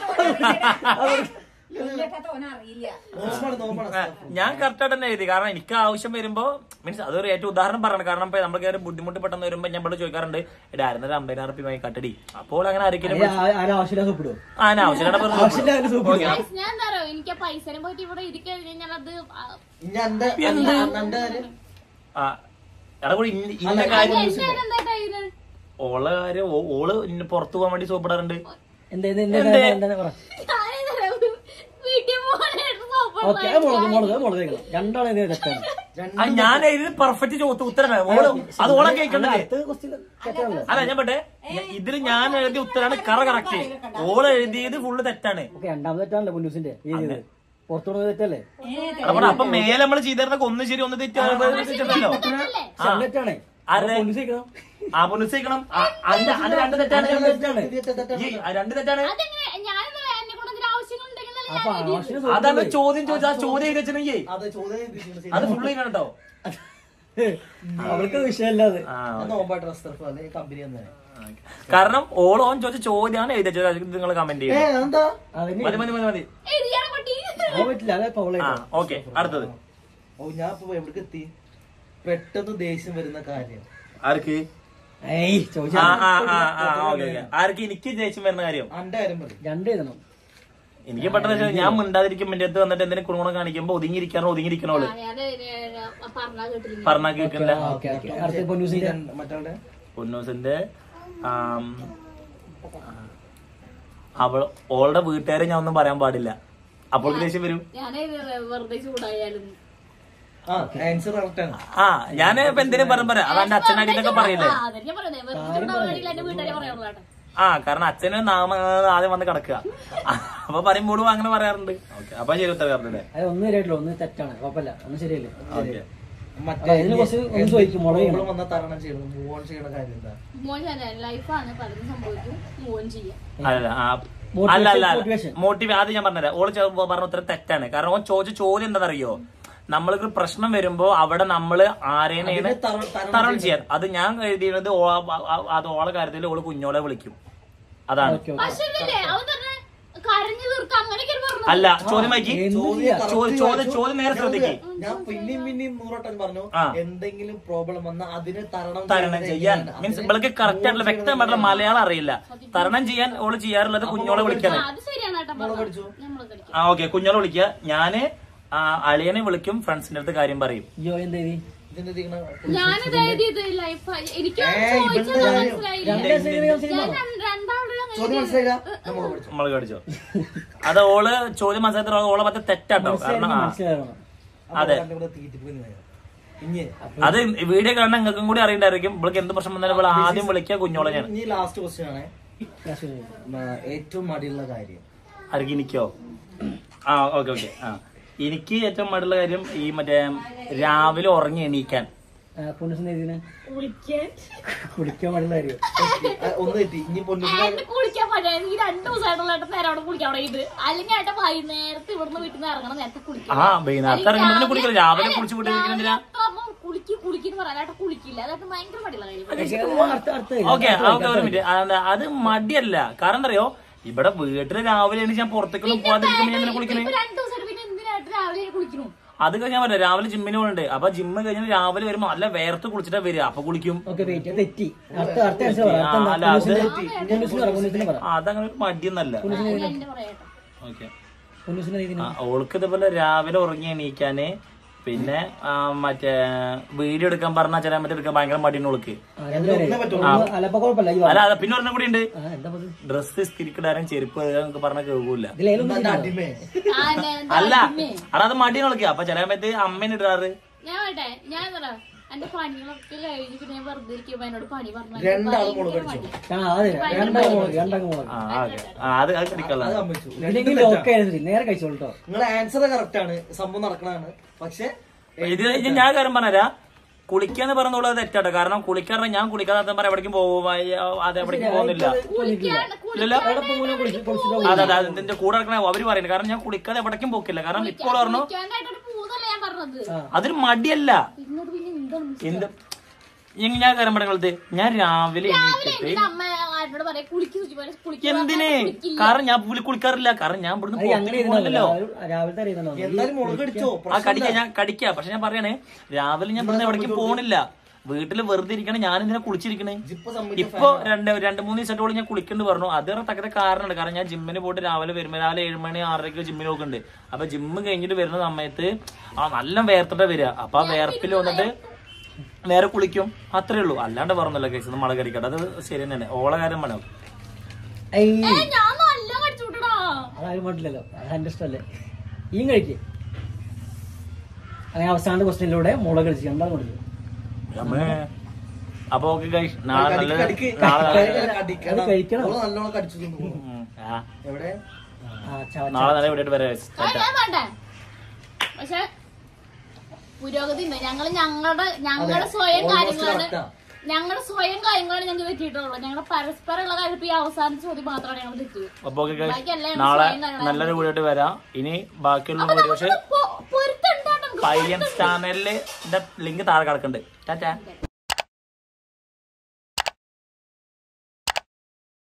Speaker 5: അറിയില്ല
Speaker 2: നോമ്പാണ് നോമ്പാണ്
Speaker 1: ആ, ഞാൻ കറക്റ്റ് ആയിട്ട് തന്നെ എഴുതി കാരണം എനിക്ക് ആവശ്യം വരുമ്പോ മീൻസ് അതൊരു ഏറ്റവും ഉദാഹരണം പറയണം കാരണം ഇപ്പൊ നമ്മൾക്ക് ഒരു ബുദ്ധിമുട്ട് പെട്ടെന്ന് വരുമ്പോ ഞാൻ ഇവിടെ ചോദിക്കാറുണ്ട് എടാ ആയിരുന്നത് അമ്പതിനായിരം റുപ്യ വാങ്ങി കട്ടടി അപ്പോൾ അങ്ങനെ ആരെങ്കിലും
Speaker 6: ആവശ്യമില്ല സോപ്പിടുവോ
Speaker 1: ആ ഞാൻ ആവശ്യമില്ല വെറുതെ
Speaker 6: ആവശ്യമില്ല അങ്ങനെ സോപ്പിടും
Speaker 4: Guys, ഞാൻ എന്താ അറിയോ എനിക്ക് ആ പൈസനെ പോയിട്ട് ഇവിടെ ഇരിക്കഴിഞ്ഞ് കഴിഞ്ഞാൽ അത് ആ,
Speaker 2: ഇനി എന്റെ എന്റെ എന്റെ കാര്യം
Speaker 1: ആ എടാ കൂടി ഇന്ന- ഇന്ന കാര്യം
Speaker 4: എന്റെ കാര്യം എന്താ ഇത്
Speaker 1: ഓളെ കാര്യം ഓ- ഓള് ഇന്ന് പുറത്തു പോകാൻ വേണ്ടി സോപ്പിടാറുണ്ട്
Speaker 6: എന്താ ഇത് എന്താ
Speaker 1: എന്തേ?
Speaker 6: എന്താ പറ
Speaker 4: ഞാനിതറിയോ, വീട്ടിൽ പോകാനായിട്ട്
Speaker 6: ഓക്കെ അത് മുളക് മുളക് അത് മുളക് കഴിക്കണം രണ്ടാളും ഇത് തെറ്റാണ്
Speaker 1: ആ, ഞാൻ എഴുതി പെർഫെക്റ്റ് ചോദ്യം ഉത്തരമാണ് ഓള് അത് ഓളെ കേൾക്കണ്ടേ
Speaker 6: അടുത്ത ക്വസ്റ്റ്യൻ തെറ്റാണല്ലോ
Speaker 1: അല്ല ഞാൻ പറ്റേ ഇതിൽ ഞാൻ എഴുതിയ ഉത്തരാണ് കറ കറക്റ്റ് ഓള് എഴുതിയത് ഫുള്ള് തെറ്റാണ്
Speaker 6: ഓക്കെ രണ്ടാമത് തെറ്റാണല്ലോ പൊന്നൂസിന്റെ എഴുതിയത് പുറത്തുകൊണ്ട് തെറ്റല്ലേ
Speaker 1: അപ്പൊ അപ്പൊ മേലെ നമ്മൾ ചെയ്തിരുന്നൊക്കെ ഒന്ന് ശരി ഒന്ന് തെറ്റാണല്ലോ
Speaker 6: പക്ഷെ അത് തെറ്റാണേ
Speaker 1: ആരുടെ?
Speaker 6: പൊന്നൂസ് കഴിക്കണം
Speaker 1: ആ പുനഃസീക്കണം അത് രണ്ട് തെറ്റാണ്
Speaker 6: രണ്ട് തെറ്റാണ്
Speaker 1: ഈ ആ രണ്ട് തെറ്റാണ്
Speaker 4: അതെങ്ങനെ ഞാനിത് എന്നെ കൊണ്ട് എന്തെങ്കിലും ആവശ്യങ്ങളുണ്ടെങ്കിൽ
Speaker 6: അപ്പൊ ആവശ്യം
Speaker 1: അതാണ് ചോദ്യം ചോദിച്ചാൽ ആ ചോദ്യം എഴുതി വെച്ചിട്ടുണ്ടെങ്കിൽ
Speaker 2: അത് ചോദ്യം ചെയ്തിരിക്കുന്നത്
Speaker 1: അത് ഫുള്ള് ചെയ്യണം കേട്ടോ
Speaker 6: അവൾക്ക് വിഷയമല്ല അത്
Speaker 1: ആ,
Speaker 2: ഞാൻ നോമ്പായിട്ട് റെസ്റ്റർഫ് അല്ലെങ്കിൽ കമ്പനി തന്നെ
Speaker 1: കാരണം ഓൾ ഓൻ ചോദിച്ച ചോദ്യമാണ് എഴുതി വെച്ചത് നിങ്ങൾ കമന്റ്
Speaker 2: ഏ
Speaker 1: ചെയ്യും
Speaker 2: എന്താ
Speaker 6: അതിന്
Speaker 1: മതി മതി മതി മതി
Speaker 4: എഴുതിയാണ് പട്ടി
Speaker 6: അത് പറ്റില്ല അത്
Speaker 1: ആ
Speaker 6: പൗളായിട്ട്
Speaker 1: ഓക്കെ അടുത്തത്
Speaker 2: ഓ ഞാൻ ഇപ്പൊ എവിടേക്ക് എത്തി പെട്ടെന്ന് ദേഷ്യം വരുന്ന കാര്യം
Speaker 1: ആർക്ക്
Speaker 6: ഏയ്
Speaker 1: ആ
Speaker 6: ചോദിച്ചാ
Speaker 1: ആ ആ ആ ഓക്കെ ഓക്കെ ആർക്ക് എനിക്ക് ദേഷ്യം വരുന്ന കാര്യം
Speaker 2: അന്റെ കാര്യം പറയും
Speaker 6: രണ്ട് എഴുതണം
Speaker 1: എനിക്ക് പെട്ടെന്ന് വെച്ചാൽ ഞാൻ മിണ്ടാതിരിക്കും എന്റെ അടുത്ത് വന്നിട്ട് എന്തെങ്കിലും കുണുകുണം കാണിക്കുമ്പോ ഒതുങ്ങിയിരിക്കാനോ ഒതുങ്ങിയിരിക്കണോള്
Speaker 4: ഞാൻ പറഞ്ഞാ കേട്ടില്ല
Speaker 1: പറഞ്ഞാ കേൾക്കില്ല
Speaker 6: ഓക്കെ ഓക്കെ അടുത്ത പൊന്നൂസിന്റെ
Speaker 2: മറ്റവിടെ
Speaker 1: പൊന്നൂസിന്റെ ആം, അവൾ ഓളുടെ വീട്ടുകാരെ ഞാൻ ഒന്നും പറയാൻ പാടില്ല അപ്പോൾ ദേഷ്യം വരും
Speaker 4: ഞാൻ വെറുതെ ചൂടായാലും
Speaker 2: ആ ആൻസർ കറക്റ്റ് ആണ്
Speaker 1: ആ ഞാൻ ഇപ്പൊ എന്തിനും പറയാൻ പറയാം അത് എന്റെ അച്ഛനടിയിലൊക്കെ പറയില്ലേ
Speaker 4: ആ, അതന്നെ പറയുന്നത് വെറുതെ ചൂടാവാൻ വേണ്ടിയില്ല എന്റെ വീട്ടുകാരെ പറയുള്ളൂ കേട്ടോ
Speaker 1: ആ കാരണം അച്ഛന് നാമ ആദ്യം വന്ന് കിടക്കുക അപ്പൊ പറയുമ്പോഴും അങ്ങനെ പറയാറുണ്ട് ഓക്കെ അപ്പൊ ശരി ഉത്തരവാറുണ്ട്
Speaker 6: അത് ഒന്ന് ശരിയായിട്ടില്ല ഒന്ന് തെറ്റാണ് കുഴപ്പമില്ല ഒന്ന് ശരിയല്ലേ
Speaker 1: ഓക്കെ
Speaker 2: മറ്റേ
Speaker 6: അല്ല, ഇതിന് കുറച്ച് ഒന്ന് ചോദിക്കും, മുളക് ചെയ്യണം.
Speaker 2: പ്രോബ്ലം വന്നാൽ തരണം ചെയ്യണം മൂവ് ഓൺ ചെയ്യണ കാര്യം എന്താ
Speaker 4: മോൻ ലൈഫാണ് പലതും സംഭവിക്കും മോൻ ചെയ്യാം
Speaker 1: അല്ല ആ
Speaker 6: Motivation,
Speaker 1: അല്ല അല്ല
Speaker 6: motivation.
Speaker 1: മോട്ടിവേ അത് ഞാൻ പറഞ്ഞുതരാം ഓള് ചോ- പറഞ്ഞ ഉത്തരം തെറ്റാണ് കാരണം ഓൻ ചോദിച്ച ചോദ്യം എന്താണെന്നറിയോ നമ്മൾക്ക് പ്രശ്നം വരുമ്പോ അവിടെ നമ്മള് ആരെയാണ്
Speaker 2: അതിനെ തരണം- തരണം
Speaker 1: തരണം ചെയ്യാൻ അത് ഞാൻ എഴുതിയത് ഓ- ആ- ആ- അത് ഓളെ കാര്യത്തിൽ ഓള് കുഞ്ഞോളെ വിളിക്കും അതാണ്
Speaker 6: ഓക്കെ ഓക്കെ
Speaker 4: പക്ഷേ ഇല്ലേ, അവൻ തന്നെ കരഞ്ഞു തീർക്കാം അങ്ങനെയൊക്കെ പറഞ്ഞു
Speaker 1: അല്ല ചോദ്യം വായിക്കി
Speaker 6: എന്തില്ല?
Speaker 2: correct
Speaker 1: ചോദ്യം- ചോദ്യം-
Speaker 2: വായിച്ചു.
Speaker 1: ചോദ്യം നേരെ
Speaker 2: ഞാൻ
Speaker 1: ശ്രദ്ധിക്ക്.
Speaker 2: ഞാൻ പിന്നെയും പിന്നെയും നൂറോട്ടം പറഞ്ഞു
Speaker 1: ആ.
Speaker 2: എന്തെങ്കിലും പ്രോബ്ലം വന്നാൽ അതിനെ തരണം
Speaker 1: തരണം
Speaker 2: ചെയ്യുന്നത്
Speaker 1: ചെയ്യാൻ
Speaker 2: എങ്ങനെയാണ്?
Speaker 1: മീൻസ്
Speaker 2: അതിനെ
Speaker 1: ഇവൾക്ക് കറക്റ്റ് ആയിട്ടുള്ള
Speaker 2: move
Speaker 1: വ്യക്തമായിട്ടുള്ള
Speaker 2: ചെയ്യുന്നത്
Speaker 1: മലയാളം അറിയില്ല തരണം ചെയ്യാൻ ഓള് ചെയ്യാറുള്ളത് കുഞ്ഞോളെ വിളിക്കാണ്
Speaker 4: അത് ശരിയാണ് കേട്ടോ
Speaker 2: മോള് പഠിച്ചു.
Speaker 4: നമ്മൾ കളിക്കാം
Speaker 1: ആ ഓക്കെ കുഞ്ഞോളെ വിളിക്കുക ഞാന് ആ, അളിയനെ വിളിക്കും ഫ്രണ്ട്സിന്റെ അടുത്ത് കാര്യം പറയും
Speaker 6: അയ്യോ എന്താ ഇത്?
Speaker 2: ഇതിന്റെ ഇതിങ്ങനെ
Speaker 4: ഞാനിത് എഴുതിയത് ലൈഫ് എനിക്ക്
Speaker 2: ഏയ്,
Speaker 4: ചോദിച്ചത്
Speaker 2: ഇവളുടെ
Speaker 4: മനസ്സിലായില്ല
Speaker 6: രണ്ട് ദിവസം കഴിഞ്ഞ് ഞാൻ സിനിമ
Speaker 4: ഞാൻ
Speaker 6: കാണാം.
Speaker 4: രണ്ട്- രണ്ടാളുടെ അങ്ങനെ
Speaker 2: ചോദ്യം മനസ്സിലായില്ല നമ്മൾ പഠിച്ചു
Speaker 1: നമ്മൾ കടിച്ചോ അത് ഓള് ചോദ്യം മനസ്സിലാക്കി ഓളെ പറ്റ തെറ്റാട്ടോ കാരണം ആ,
Speaker 6: മനസ്സിലാക്കണം
Speaker 1: അതെ.
Speaker 2: ഇവിടെ തീറ്റിപ്പോയി ഇനി
Speaker 1: അത് വീഡിയോ കാണാൻ നിങ്ങൾക്കും കൂടി അറിയണ്ടായിരിക്കും ഇവൾക്ക് എന്ത് പ്രശ്നം വന്നാലും ഇവിടെ ആദ്യം വിളിക്കുക കുഞ്ഞോളെ ഞാൻ
Speaker 2: ഇനി ലാസ്റ്റ് ക്വസ്റ്റ്യൻ ആണ്
Speaker 6: ഞാൻ ശരി.
Speaker 2: ആ, ഏറ്റവും മടിയുള്ള കാര്യം
Speaker 1: ആർക്ക് എനിക്കോ ആ ഓക്കെ ഓക്കെ ആ എനിക്ക് ഏറ്റവും മടുള്ള കാര്യം ഈ മറ്റേ രാവിലെ ഉറങ്ങി എണീക്കാൻ
Speaker 6: പൊന്നുസിന് ഇതിന്
Speaker 4: കുളിക്കാൻ
Speaker 6: കുളിക്കാൻ പാടില്ല കാര്യം
Speaker 2: ആ, ഒന്ന് തെറ്റി ഇനി പൊന്നിന്റെ
Speaker 4: ഏട്ടന് കുളിക്കാൻ പറ്റാ ഈ രണ്ടു ദിവസമായിട്ടുള്ള ഏട്ടൻ നേരം അവിടെ കുളിക്കാൻ തുടങ്ങിയിട്ട് അല്ലെങ്കിൽ ഏട്ടൻ വൈകുന്നേരത്ത് ഇവിടുന്ന് വീട്ടിൽ നിന്ന് ഇറങ്ങണം നേരത്തെ കുളിക്കണം
Speaker 1: ആ വൈകുന്നേരത്തെ ഇറങ്ങുമ്പോൾ കുളിക്കില്ല രാവിലെ കുളിച്ച് വീട്ടിൽ ഇരിക്കുന്നില്ല
Speaker 4: കുളിക്ക് കുളിക്കുന്നു പറയാൻ ഏട്ടൻ കുളിക്കില്ല അതൊക്കെ ഭയങ്കര മടിയുള്ള കാര്യം
Speaker 6: അടുത്ത അടുത്ത
Speaker 1: ഓക്കെ ഓക്കെ ഒരു മിനിറ്റ് അത് അത് മടിയല്ല കാരണം എന്താ അറിയോ ഇവിടെ വീട്ടില് രാവിലെ എണീച്ച് ഞാൻ പുറത്തേക്കൊന്നും പോകാതിരിക്കുമ്പോ ഞാൻ ഇങ്ങനെ കുളിക്കണേ
Speaker 4: ഇപ്പൊ രണ്ടു ദിവസം പിന്നെ എന്തിനായിട്ട് രാവിലെ കുളിക്കണു
Speaker 1: അത് കഴിഞ്ഞാൽ പറയാം രാവിലെ ജിമ്മിന് പോകുന്നുണ്ട് അപ്പൊ ജിമ്മ് കഴിഞ്ഞാൽ രാവിലെ വരുമ്പോ നല്ല വേർത്ത് കുളിച്ചിട്ടാ വരിക അപ്പൊ കുളിക്കും
Speaker 6: ഓക്കെ വെയിറ്റ് തെറ്റി അടുത്ത അടുത്ത ആൻസർ പറ
Speaker 1: ആ, അല്ല, അത്
Speaker 6: പൊന്നുസിന് പറ പൊന്നുസിന് പറ
Speaker 1: ആ, അതങ്ങനെ ഒരു മടിയൊന്നല്ല
Speaker 4: എന്റെ പറയാട്ടോ
Speaker 1: ഓക്കെ
Speaker 6: പൊന്നുസിന് ഇതിന്
Speaker 1: ആ, ഓൾക്ക് ഇതുപോലെ രാവിലെ ഉറങ്ങി എണീക്കാന് പിന്നെ ആ, മറ്റേ വീഡിയോ എടുക്കാൻ പറഞ്ഞാൽ ചില മറ്റേ എടുക്കാൻ ഭയങ്കര മടിയാണ് ഓൾക്ക്
Speaker 6: അല്ലപ്പോ കുഴപ്പമില്ല ഈ
Speaker 1: അല്ല അല്ല പിന്നെ ഒരെണ്ണം കൂടി ഉണ്ട്
Speaker 6: ആ എന്താ ഇത്?
Speaker 1: ഡ്രസ്സ് ഇസ്തിരിക്കിടാനും ചെരുപ്പ് എന്നൊക്കെ പറഞ്ഞാൽ കേൾക്കൂല
Speaker 6: ഇതിലേലൊന്നും
Speaker 2: എന്താ അടിമേ
Speaker 4: ആ, ഞാൻ എന്താ
Speaker 1: അല്ല
Speaker 4: അടിമേ?
Speaker 1: അവിടെ അത് മടിയാണ് ഓൾക്ക് അപ്പൊ ചില സമയത്ത് അമ്മേനെ ഇടാറ്
Speaker 4: ഞാൻ വേട്ടെ ഞാൻ എന്താ എന്റെ പണികളൊക്കെ കഴിഞ്ഞ് പിന്നെ ഞാൻ വെറുതെ ഇരിക്കുമ്പോ എന്നോട് പണി പറഞ്ഞു
Speaker 2: രണ്ടാളും മുളക് അടിച്ചു
Speaker 6: ആ അതെ രണ്ടാം മുളക് രണ്ടാം മുളക്
Speaker 1: ആ ഓക്കെ അത് അത് കടിക്കല്ല
Speaker 2: അത് സമ്മതിച്ചു
Speaker 6: ഇല്ലെങ്കിൽ ഓക്കെ ആയിരുന്നു നേരെ കഴിച്ചോളൂ കേട്ടോ
Speaker 2: നിങ്ങളുടെ ആൻസർ കറക്റ്റ് ആണ് സംഭവം നടക്കണതാണ് പക്ഷെ
Speaker 1: ഇത് ഇത് ഞാൻ കാര്യം പറഞ്ഞുതരാ കുളിക്കാന്ന് പറഞ്ഞോളൂ അത് തെറ്റാട്ടോ കാരണം കുളിക്കാറ് ഞാൻ കുളിക്കാതെ സത്യം പറയാം എവിടേക്കും പോകും അത് എവിടേക്കും പോകുന്നില്ല
Speaker 4: കുളിക്കാൻ
Speaker 1: ഇല്ലല്ലോ
Speaker 6: അവിടെ പോകുമ്പോൾ കുളിച്ച് കുളിച്ചിട്ട്
Speaker 1: അതെ അതെ അതിന്റെ കൂടെ നടക്കണ അവര് പറയുന്നത് കാരണം ഞാൻ കുളിക്കാതെ എവിടേക്കും പോക്കില്ല കാരണം ഇപ്പോൾ പറഞ്ഞു
Speaker 4: കുളിക്കാനായിട്ടൊരു പൂതല്ല ഞാൻ പറഞ്ഞത്
Speaker 1: അതൊരു മടിയല്ല
Speaker 4: ഇന്നോട് പിന്നെ എന്താണ്
Speaker 1: എന്ത് ഇനി ഞാൻ കാര്യം പറഞ്ഞത് ഞാൻ രാവിലെ എണീറ്റിട്ട്
Speaker 4: എന്റെ അമ്മ ആരോട് പറയാ കുളിക്ക് സൂചി പോലെ കുളിക്കാൻ
Speaker 1: എന്തിന് കാരണം ഞാൻ പുള്ളി കുളിക്കാറില്ല കാരണം ഞാൻ ഇവിടുന്ന്
Speaker 6: അത് അങ്ങനെ
Speaker 1: പുറത്തേക്ക് പോകുന്നില്ലല്ലോ
Speaker 6: ഇരുന്നല്ലോ രാവിലത്തെ അറിയുന്നല്ലോ
Speaker 2: എന്തായാലും മുളക് അടിച്ചോ
Speaker 1: ആ കടിക്ക ഞാൻ കടിക്ക പക്ഷെ ഞാൻ പറയണേ രാവിലെ ഞാൻ ഇവിടുന്ന് എവിടേക്കും പോണില്ല വീട്ടില് വെറുതെ ഇരിക്കണേ ഞാൻ ഇതിനെ കുളിച്ചിരിക്കണേ
Speaker 2: ജിപ്പ് സമ്മതിച്ചു
Speaker 1: ഇപ്പൊ രണ്ട് രണ്ട് മൂന്ന് ദിവസത്തോളം ഞാൻ കുളിക്കുന്നു പറഞ്ഞു അത് തക്കത്തെ കാരണമുണ്ട് കാരണം ഞാൻ ജിമ്മിന് പോയിട്ട് രാവിലെ വരുമ്പോ രാവിലെ ഏഴ് മണി ആറരയ്ക്ക് ജിമ്മിന് നോക്കുന്നുണ്ട് അപ്പൊ ജിമ്മ് കഴിഞ്ഞിട്ട് വരുന്ന സമയത്ത് ആ നല്ല വേർത്തിട്ടാ വരിക അപ്പൊ ആ വേർപ്പിൽ വന്നിട്ട് നേരെ കുളിക്കും അത്രേ ഉള്ളൂ അല്ലാണ്ട് പറഞ്ഞല്ലോ കേസ് നമ്മൾ കടിക്കട്ടെ അത് ശരി തന്നെയാണ് ഓള കാര്യം വേണം
Speaker 6: ഐ
Speaker 4: ഏ, ഞാൻ നല്ല കടിച്ചു വിട്ടടാ
Speaker 6: അതാരും പാടില്ലല്ലോ അത് എന്റെ ഇഷ്ടമല്ലേ ഈയും കഴിക്കേ അങ്ങനെ അവസാന ക്വസ്റ്റ്യനിലൂടെ മുളക് കഴിച്ചു രണ്ടാളും കൊടുത്തു
Speaker 1: അമ്മേ. അപ്പൊ ഓക്കെ ഗൈസ് നാളെ നല്ല
Speaker 2: കടിക്ക്
Speaker 1: നാളെ
Speaker 6: അത് കഴിക്കണം.
Speaker 2: ഓള് നല്ലോണം കടിച്ചു തിന്നു.
Speaker 1: ഉം, ആ.
Speaker 2: എവിടെ
Speaker 6: ആ ചവ-
Speaker 1: നാളെ നല്ല വീട്ടിൽ വരെ
Speaker 4: ആ, ഞാൻ വേണ്ടേ പക്ഷെ പുരോഗതി ഉണ്ട് ഞങ്ങള് ഞങ്ങളുടെ ഞങ്ങളുടെ സ്വയം
Speaker 2: almost
Speaker 4: കാര്യങ്ങളാണ്
Speaker 2: correct ആ.
Speaker 4: ഞങ്ങളുടെ സ്വയം കാര്യങ്ങളാണ് ഞങ്ങൾക്ക് തെറ്റിയിട്ടുള്ളത് ഞങ്ങളുടെ പരസ്പരമുള്ള കാര്യം ഇപ്പൊ ഈ അവസാന ചോദ്യം മാത്രമാണ് ഞങ്ങൾ തെറ്റിയത്
Speaker 1: അപ്പൊ ഓക്കെ ഗൈസ്
Speaker 4: ബാക്കിയെല്ലാം ഞങ്ങൾ
Speaker 1: നാളെ
Speaker 4: സ്വയം കാര്യങ്ങളാണ്.
Speaker 1: നല്ലൊരു വീഡിയോ വരാം ഇനി ബാക്കിയുള്ള
Speaker 4: അപ്പൊ
Speaker 1: വീഡിയോ പക്ഷെ
Speaker 4: നമുക്ക് പൊ- പൊരുത്തണ്ടാട്ടോ നമുക്ക്.
Speaker 1: പയ്യൻ ചാനലില് ലിങ്ക് താഴെ കിടക്കുന്നുണ്ട് ടാറ്റാ